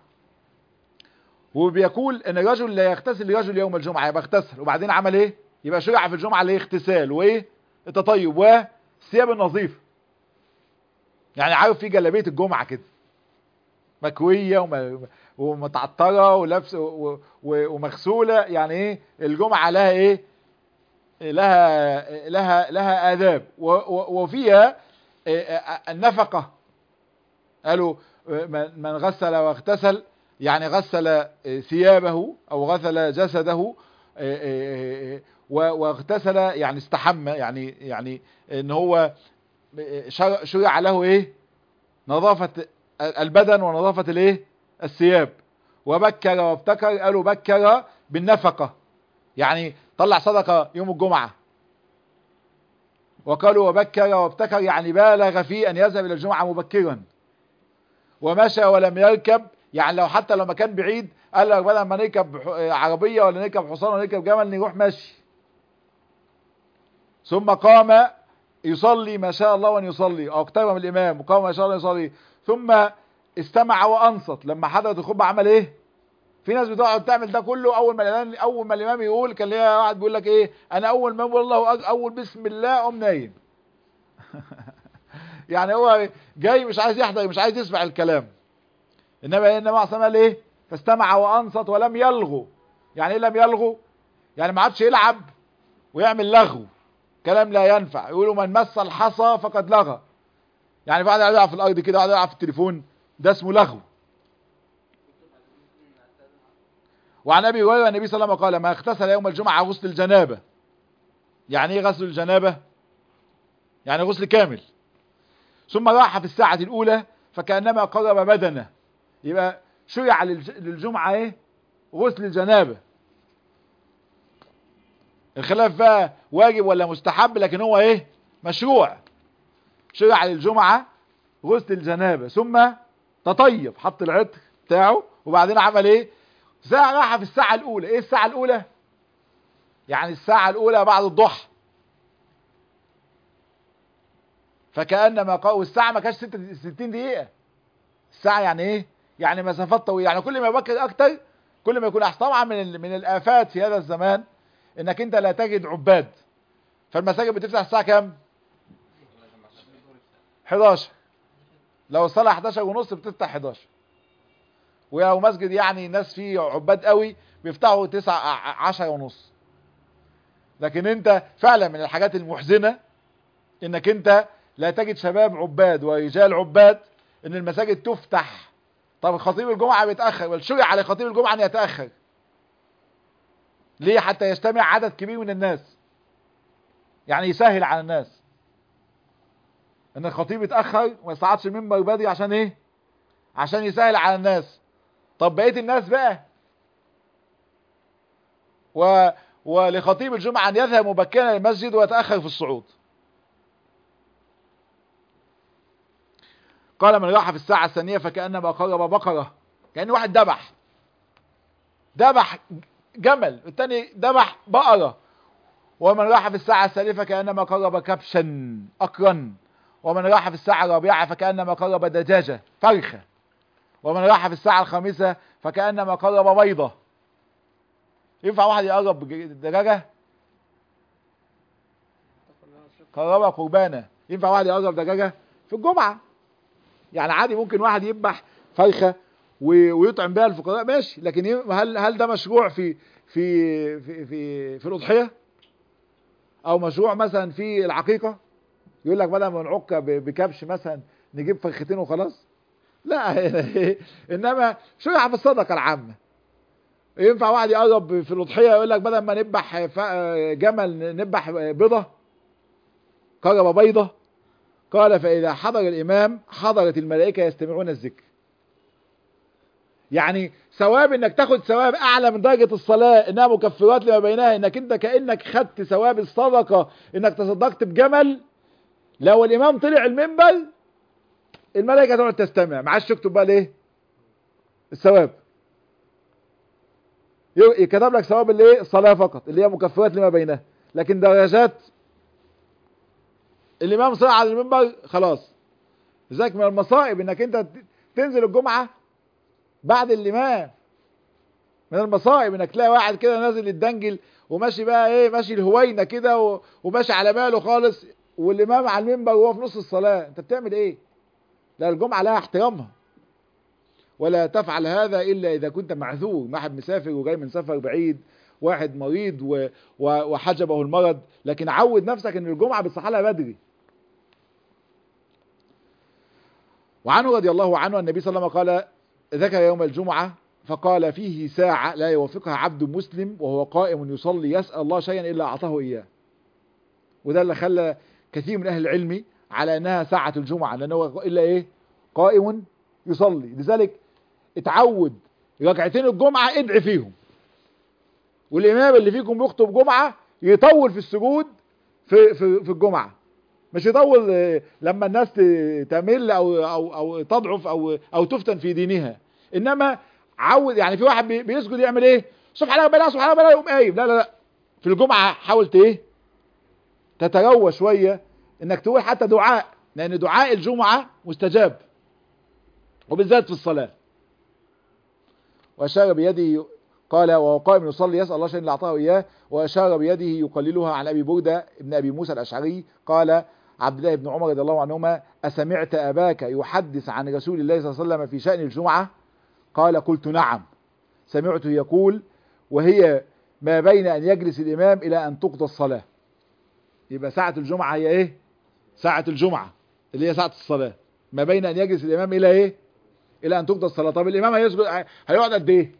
وبيقول ان الرجل لا يغتسل رجل يوم الجمعة يبقى اغتسل وبعدين عمل ايه يبقى شرع في الجمعة اللي اغتسال وايه التطيب والثياب النظيفة يعني عارف في جلابيه الجمعة كده مكوية ومتعطرة ولابس ومغسولة يعني ايه الجمعة لها ايه لها لها لها آداب وفيها النفقة قالوا من غسل واغتسل يعني غسل ثيابه او غسل جسده واغتسل يعني استحمى يعني يعني ان هو شرع له ايه نظافة البدن ونظافة الايه الثياب وبكر وابتكر قالوا بكر بالنفقة يعني طلع صدقة يوم الجمعة وقالوا وبكر وابتكر يعني بالغ في ان يذهب الى الجمعة مبكرا ومشى ولم يركب يعني لو حتى لو مكان بعيد قال لك بدل ما نركب عربية ولا نركب حصان ولا نركب جمل نروح مشي ثم قام يصلي ما شاء الله وان يصلي او اقترب من الامام وقام ما شاء الله يصلي ثم استمع وانصت لما حضرت الخطبه عمل ايه في ناس بتقعد تعمل ده كله اول ما الامام اول ما الامام يقول كان ليا واحد بيقول لك ايه انا اول ما اقول الله اول بسم الله اقوم نايم يعني هو جاي مش عايز يحضر مش عايز يسمع الكلام انما انما عصام قال ايه فاستمع وانصت ولم يلغو يعني ايه لم يلغو يعني ما عادش يلعب ويعمل لغو كلام لا ينفع يقولوا من مس الحصى فقد لغى يعني بعد يلعب في الارض كده بعد يلعب في التليفون ده اسمه لغو وعن ابي هريره النبي صلى الله عليه وسلم قال ما اغتسل يوم الجمعه غسل الجنابه يعني ايه غسل الجنابه يعني غسل كامل ثم راح في الساعه الاولى فكانما قرب بدنه يبقى شرع للجمعه ايه غسل الجنابه الخلاف بقى واجب ولا مستحب لكن هو ايه مشروع شرع للجمعة غسل الجنابة ثم تطيب حط العطر بتاعه وبعدين عمل ايه ساعة راحة في الساعة الاولى ايه الساعة الاولى يعني الساعة الاولى بعد الضحى فكأنما قال والساعة ما كانش 60 دقيقة الساعة يعني ايه يعني مسافات طويلة يعني كل ما يبكر اكتر كل ما يكون احسن طبعا من من الافات في هذا الزمان انك انت لا تجد عباد فالمساجد بتفتح الساعة كام 11 لو الصلاة 11 ونص بتفتح 11 ولو مسجد يعني ناس فيه عباد قوي بيفتحوا 9 10 ونص لكن انت فعلا من الحاجات المحزنة انك انت لا تجد شباب عباد ورجال عباد ان المساجد تفتح طب خطيب الجمعة بيتأخر والشرع على خطيب الجمعة ان يتأخر ليه حتى يجتمع عدد كبير من الناس يعني يسهل على الناس ان الخطيب يتأخر وما يصعدش المنبر بدري عشان ايه عشان يسهل على الناس طب بقية الناس بقى و... ولخطيب الجمعة ان يذهب مبكرا للمسجد ويتأخر في الصعود قال من راح في الساعة الثانية فكأنما قرب بقرة كأن واحد ذبح ذبح جمل والتاني ذبح بقرة ومن راح في الساعة الثالثة كأنما قرب كبشا أقرا ومن راح في الساعة الرابعة فكأنما قرب دجاجة فرخة ومن راح في الساعة الخامسة فكأنما قرب بيضة ينفع واحد يقرب دجاجة قربها قربانة ينفع واحد يقرب دجاجة في الجمعة يعني عادي ممكن واحد يذبح فرخة و- ويطعم بها الفقراء ماشي لكن ي- هل هل ده مشروع في في في في, في الأضحية او مشروع مثلا في العقيقة يقول لك بدل ما نعك ب- بكبش مثلا نجيب فرختين وخلاص لا انما شرع في الصدقة العامة ينفع واحد يقرب في الأضحية يقول لك بدل ما نذبح ف- جمل نذبح بيضة قرب بيضة قال فإذا حضر الإمام حضرت الملائكة يستمعون الذكر يعني ثواب انك تاخد ثواب اعلى من درجة الصلاة انها مكفرات لما بينها انك انت كأنك خدت ثواب الصدقة انك تصدقت بجمل لو الامام طلع المنبر الملائكة تقعد تستمع معاش تكتب بقى ليه الثواب ي- يكتب لك ثواب اللي ايه الصلاة فقط اللي هي مكفرات لما بينها لكن درجات الامام صلى على المنبر خلاص لذلك من المصائب انك انت ت- تنزل الجمعة بعد الامام من المصائب انك تلاقي واحد كده نازل الدنجل وماشي بقى ايه ماشي الهوينه كده و- وماشي على باله خالص والامام على المنبر وهو في نص الصلاه انت بتعمل ايه لا الجمعه لها احترامها ولا تفعل هذا الا اذا كنت معذور واحد مسافر وجاي من سفر بعيد واحد مريض و... و... وحجبه المرض لكن عود نفسك ان الجمعه بتصحى لها بدري وعنه رضي الله عنه النبي صلى الله عليه وسلم قال ذكر يوم الجمعة فقال فيه ساعة لا يوافقها عبد مسلم وهو قائم يصلي يسأل الله شيئا إلا أعطاه إياه وده اللي خلى كثير من أهل العلم على أنها ساعة الجمعة لأنه إلا إيه قائم يصلي لذلك اتعود ركعتين الجمعة ادعي فيهم والإمام اللي فيكم بيخطب جمعة يطول في السجود في, في, في الجمعة مش يطول آه، لما الناس ت- تمل او او او تضعف او او تفتن في دينها انما عود يعني في واحد بي- بيسجد يعمل ايه سبحان ربنا سبحان ربنا يقوم قايم لا لا لا في الجمعه حاول ت- ايه تتروى شويه انك تقول حتى دعاء لان دعاء الجمعه مستجاب وبالذات في الصلاه واشار بيده قال وهو قائم يصلي يسأل الله شيئا أعطاه إياه وأشار بيده يقللها عن أبي بردة ابن أبي موسى الأشعري قال عبد الله بن عمر رضي الله عنهما أسمعت أباك يحدث عن رسول الله صلى الله عليه وسلم في شأن الجمعة قال قلت نعم سمعته يقول وهي ما بين أن يجلس الإمام إلى أن تقضى الصلاة يبقى ساعة الجمعة هي إيه ساعة الجمعة اللي هي ساعة الصلاة ما بين أن يجلس الإمام إلى إيه إلى أن تقضى الصلاة طب الإمام هيسجد هيقعد قد إيه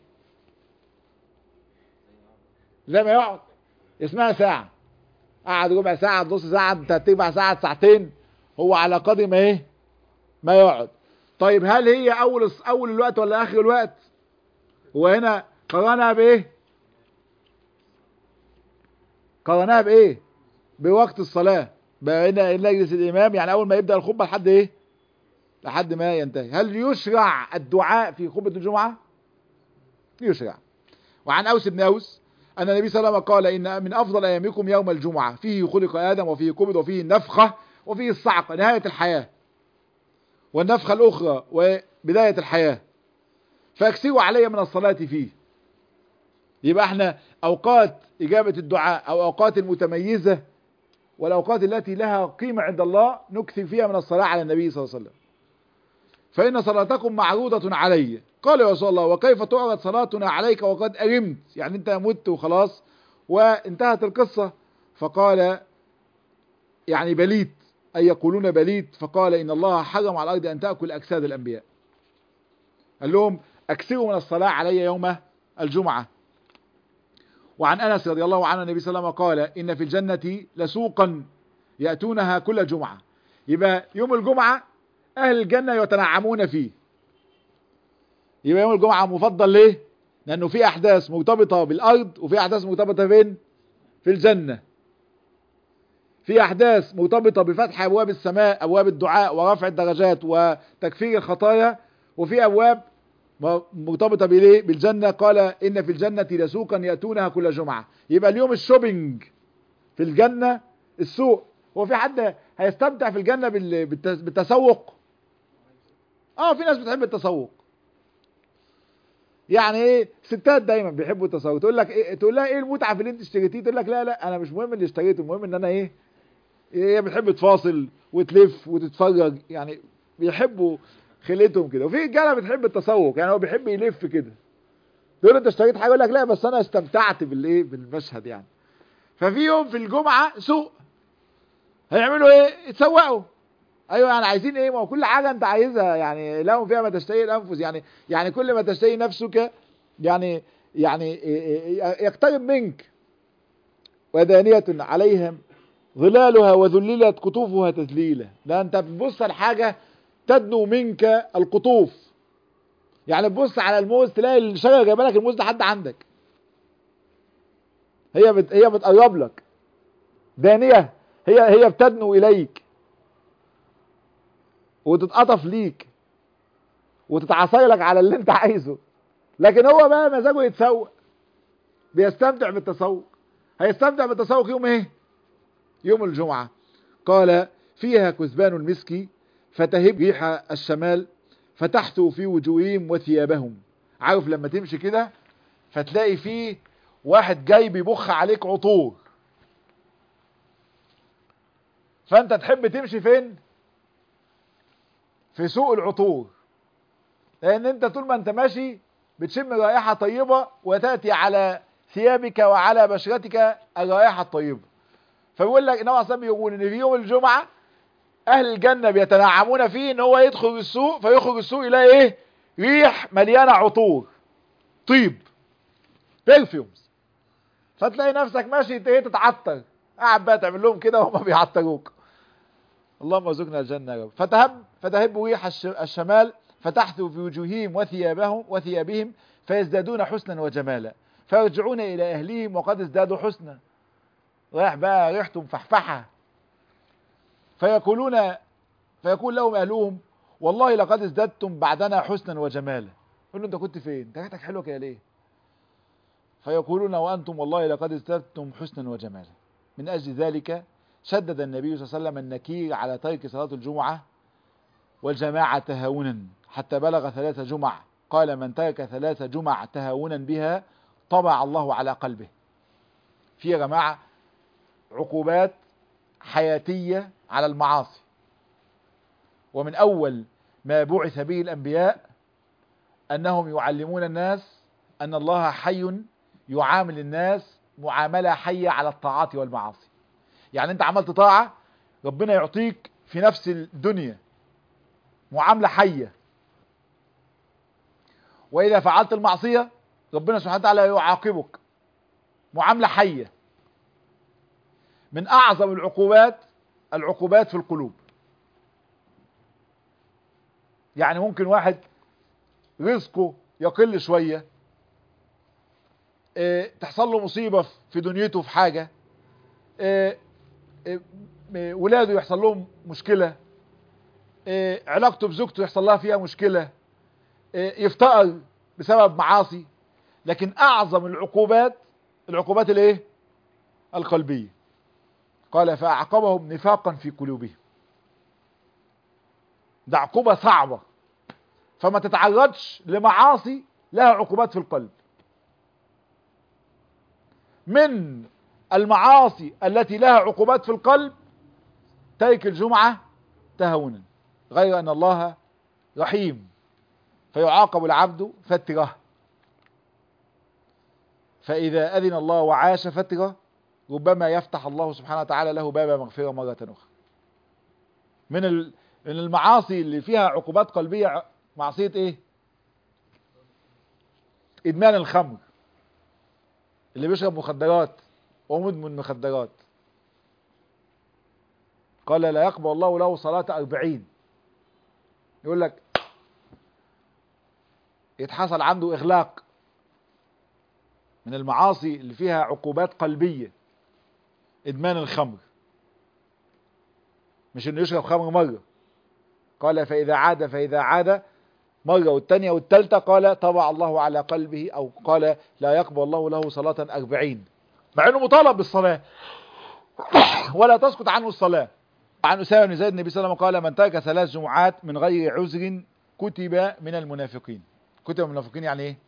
زي ما يقعد اسمها ساعة قعد ربع ساعة نص ساعة تلات ارباع ساعة ساعتين هو على قدر ما ايه ما يقعد طيب هل هي اول اول الوقت ولا اخر الوقت هو هنا قرنها بايه قرنها بايه بوقت الصلاة بين ان يجلس الامام يعني اول ما يبدأ الخطبة لحد ايه لحد ما ينتهي هل يشرع الدعاء في خطبة الجمعة يشرع وعن اوس بن اوس أن النبي صلى الله عليه وسلم قال إن من أفضل أيامكم يوم الجمعة فيه خلق آدم وفيه قبض وفيه النفخة وفيه الصعق نهاية الحياة والنفخة الأخرى وبداية الحياة فاكسروا علي من الصلاة فيه يبقى احنا أوقات إجابة الدعاء أو أوقات المتميزة والأوقات التي لها قيمة عند الله نكثر فيها من الصلاة على النبي صلى الله عليه وسلم فإن صلاتكم معروضة علي قال يا رسول الله وكيف تعرض صلاتنا عليك وقد أرمت يعني أنت مت وخلاص وانتهت القصة فقال يعني بليت أي يقولون بليت فقال إن الله حرم على الأرض أن تأكل أجساد الأنبياء قال لهم أكثروا من الصلاة علي يوم الجمعة وعن أنس رضي الله عنه النبي صلى الله عليه وسلم قال إن في الجنة لسوقا يأتونها كل جمعة يبقى يوم الجمعة أهل الجنة يتنعمون فيه يبقى يوم الجمعة مفضل ليه لأنه في أحداث مرتبطة بالأرض وفي أحداث مرتبطة فين في الجنة في أحداث مرتبطة بفتح أبواب السماء أبواب الدعاء ورفع الدرجات وتكفير الخطايا وفي أبواب ما- مرتبطة بليه بالجنة قال إن في الجنة لسوقا يأتونها كل جمعة يبقى اليوم الشوبينج في الجنة السوق هو في حد هيستمتع في الجنة بال- بالتس- بالتسوق اه في ناس بتحب التسوق يعني ايه ستات دايما بيحبوا التسوق تقول لك إيه تقول لها ايه المتعه في اللي انت اشتريتيه تقول لك لا لا انا مش مهم اللي اشتريته المهم ان انا ايه هي بتحب تفاصل وتلف وتتفرج يعني بيحبوا خلقتهم كده وفي رجاله بتحب التسوق يعني هو بيحب يلف كده تقول له انت اشتريت حاجه يقول لك لا بس انا استمتعت بالايه بالمشهد يعني ففي يوم في الجمعه سوق هيعملوا ايه يتسوقوا ايوه يعني عايزين ايه ما هو كل حاجه انت عايزها يعني لهم فيها ما تشتهي الانفس يعني يعني كل ما تشتهي نفسك يعني يعني يقترب منك ودانية عليهم ظلالها وذللت قطوفها تذليلا ده انت بتبص على حاجه تدنو منك القطوف يعني تبص على الموز تلاقي الشجره جايبه لك الموز لحد عندك هي بت... هي بتقرب لك دانيه هي هي بتدنو اليك وتتقطف ليك وتتعصي لك على اللي انت عايزه لكن هو بقى مزاجه يتسوق بيستمتع بالتسوق هيستمتع بالتسوق يوم ايه يوم الجمعة قال فيها كثبان المسك فتهب ريح الشمال فتحثو في وجوههم وثيابهم عارف لما تمشي كده فتلاقي فيه واحد جاي بيبخ عليك عطور فانت تحب تمشي فين في سوق العطور لان انت طول ما انت ماشي بتشم رائحة طيبة وتأتي على ثيابك وعلى بشرتك الرائحة الطيبة فبيقول لك انما اصلا بيقول ان في يوم الجمعة اهل الجنة بيتنعمون فيه ان هو يدخل السوق فيخرج السوق يلاقي ايه ريح مليانة عطور طيب برفيومز فتلاقي نفسك ماشي ايه تتعطر قاعد بقى تعمل لهم كده وهم بيعطروك اللهم ارزقنا الجنة يا رب فتهب فتهب ريح الش- الشمال فتحثو في وجوههم وثيابهم وثيابهم فيزدادون حسنا وجمالا فيرجعون الى اهليهم وقد ازدادوا حسنا رايح بقى ريحته مفحفحه فيقولون فيقول لهم اهلهم والله لقد ازددتم بعدنا حسنا وجمالا يقول له انت كنت فين انت ريحتك حلوه كده ليه فيقولون وانتم والله لقد ازددتم حسنا وجمالا من اجل ذلك شدد النبي صلى الله عليه وسلم النكير على ترك صلاه الجمعه والجماعه تهاونا حتى بلغ ثلاث جمع قال من ترك ثلاث جمع تهاونا بها طبع الله على قلبه في يا جماعه عقوبات حياتية على المعاصي ومن أول ما بعث به الأنبياء أنهم يعلمون الناس أن الله حي يعامل الناس معاملة حية على الطاعات والمعاصي يعني أنت عملت طاعة ربنا يعطيك في نفس الدنيا معاملة حية وإذا فعلت المعصية ربنا سبحانه وتعالى يعاقبك معاملة حية من اعظم العقوبات العقوبات في القلوب يعني ممكن واحد رزقه يقل شوية اه تحصل له مصيبة في دنيته في حاجة اه اه ولاده يحصل لهم مشكلة علاقته بزوجته يحصل لها فيها مشكلة يفتقر بسبب معاصي لكن اعظم العقوبات العقوبات الايه القلبيه قال فأعقبهم نفاقا في قلوبهم ده عقوبة صعبة فما تتعرضش لمعاصي لها عقوبات في القلب من المعاصي التي لها عقوبات في القلب ترك الجمعة تهونا غير أن الله رحيم فيعاقب العبد فترة فإذا أذن الله وعاش فترة ربما يفتح الله سبحانه وتعالى له باب مغفرة مرة أخرى من من المعاصي اللي فيها عقوبات قلبية معصية ايه ادمان الخمر اللي بيشرب مخدرات ومدمن مخدرات قال لا يقبل الله له صلاة أربعين يقول لك يتحصل عنده إغلاق من المعاصي اللي فيها عقوبات قلبية ادمان الخمر مش انه يشرب خمر مرة قال فاذا عاد فاذا عاد مرة والتانية والتالتة قال طبع الله على قلبه أو قال لا يقبل الله له صلاة أربعين مع أنه مطالب بالصلاة ولا تسقط عنه الصلاة عن أسامة بن زيد النبي صلى الله عليه وسلم قال من ترك ثلاث جمعات من غير عذر كتب من المنافقين كتب من المنافقين يعني ايه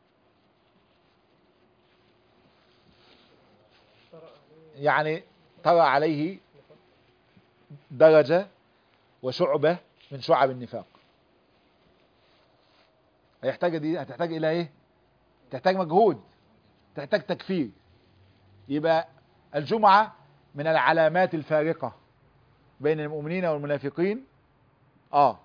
يعني ترى عليه درجة وشعبة من شعب النفاق هيحتاج دي هتحتاج الى ايه تحتاج مجهود تحتاج تكفير يبقى الجمعة من العلامات الفارقة بين المؤمنين والمنافقين اه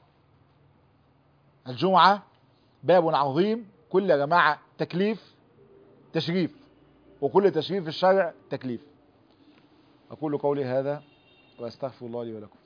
الجمعة باب عظيم كل يا جماعة تكليف تشريف وكل تشريف في الشرع تكليف أقول قولي هذا وأستغفر الله لي ولكم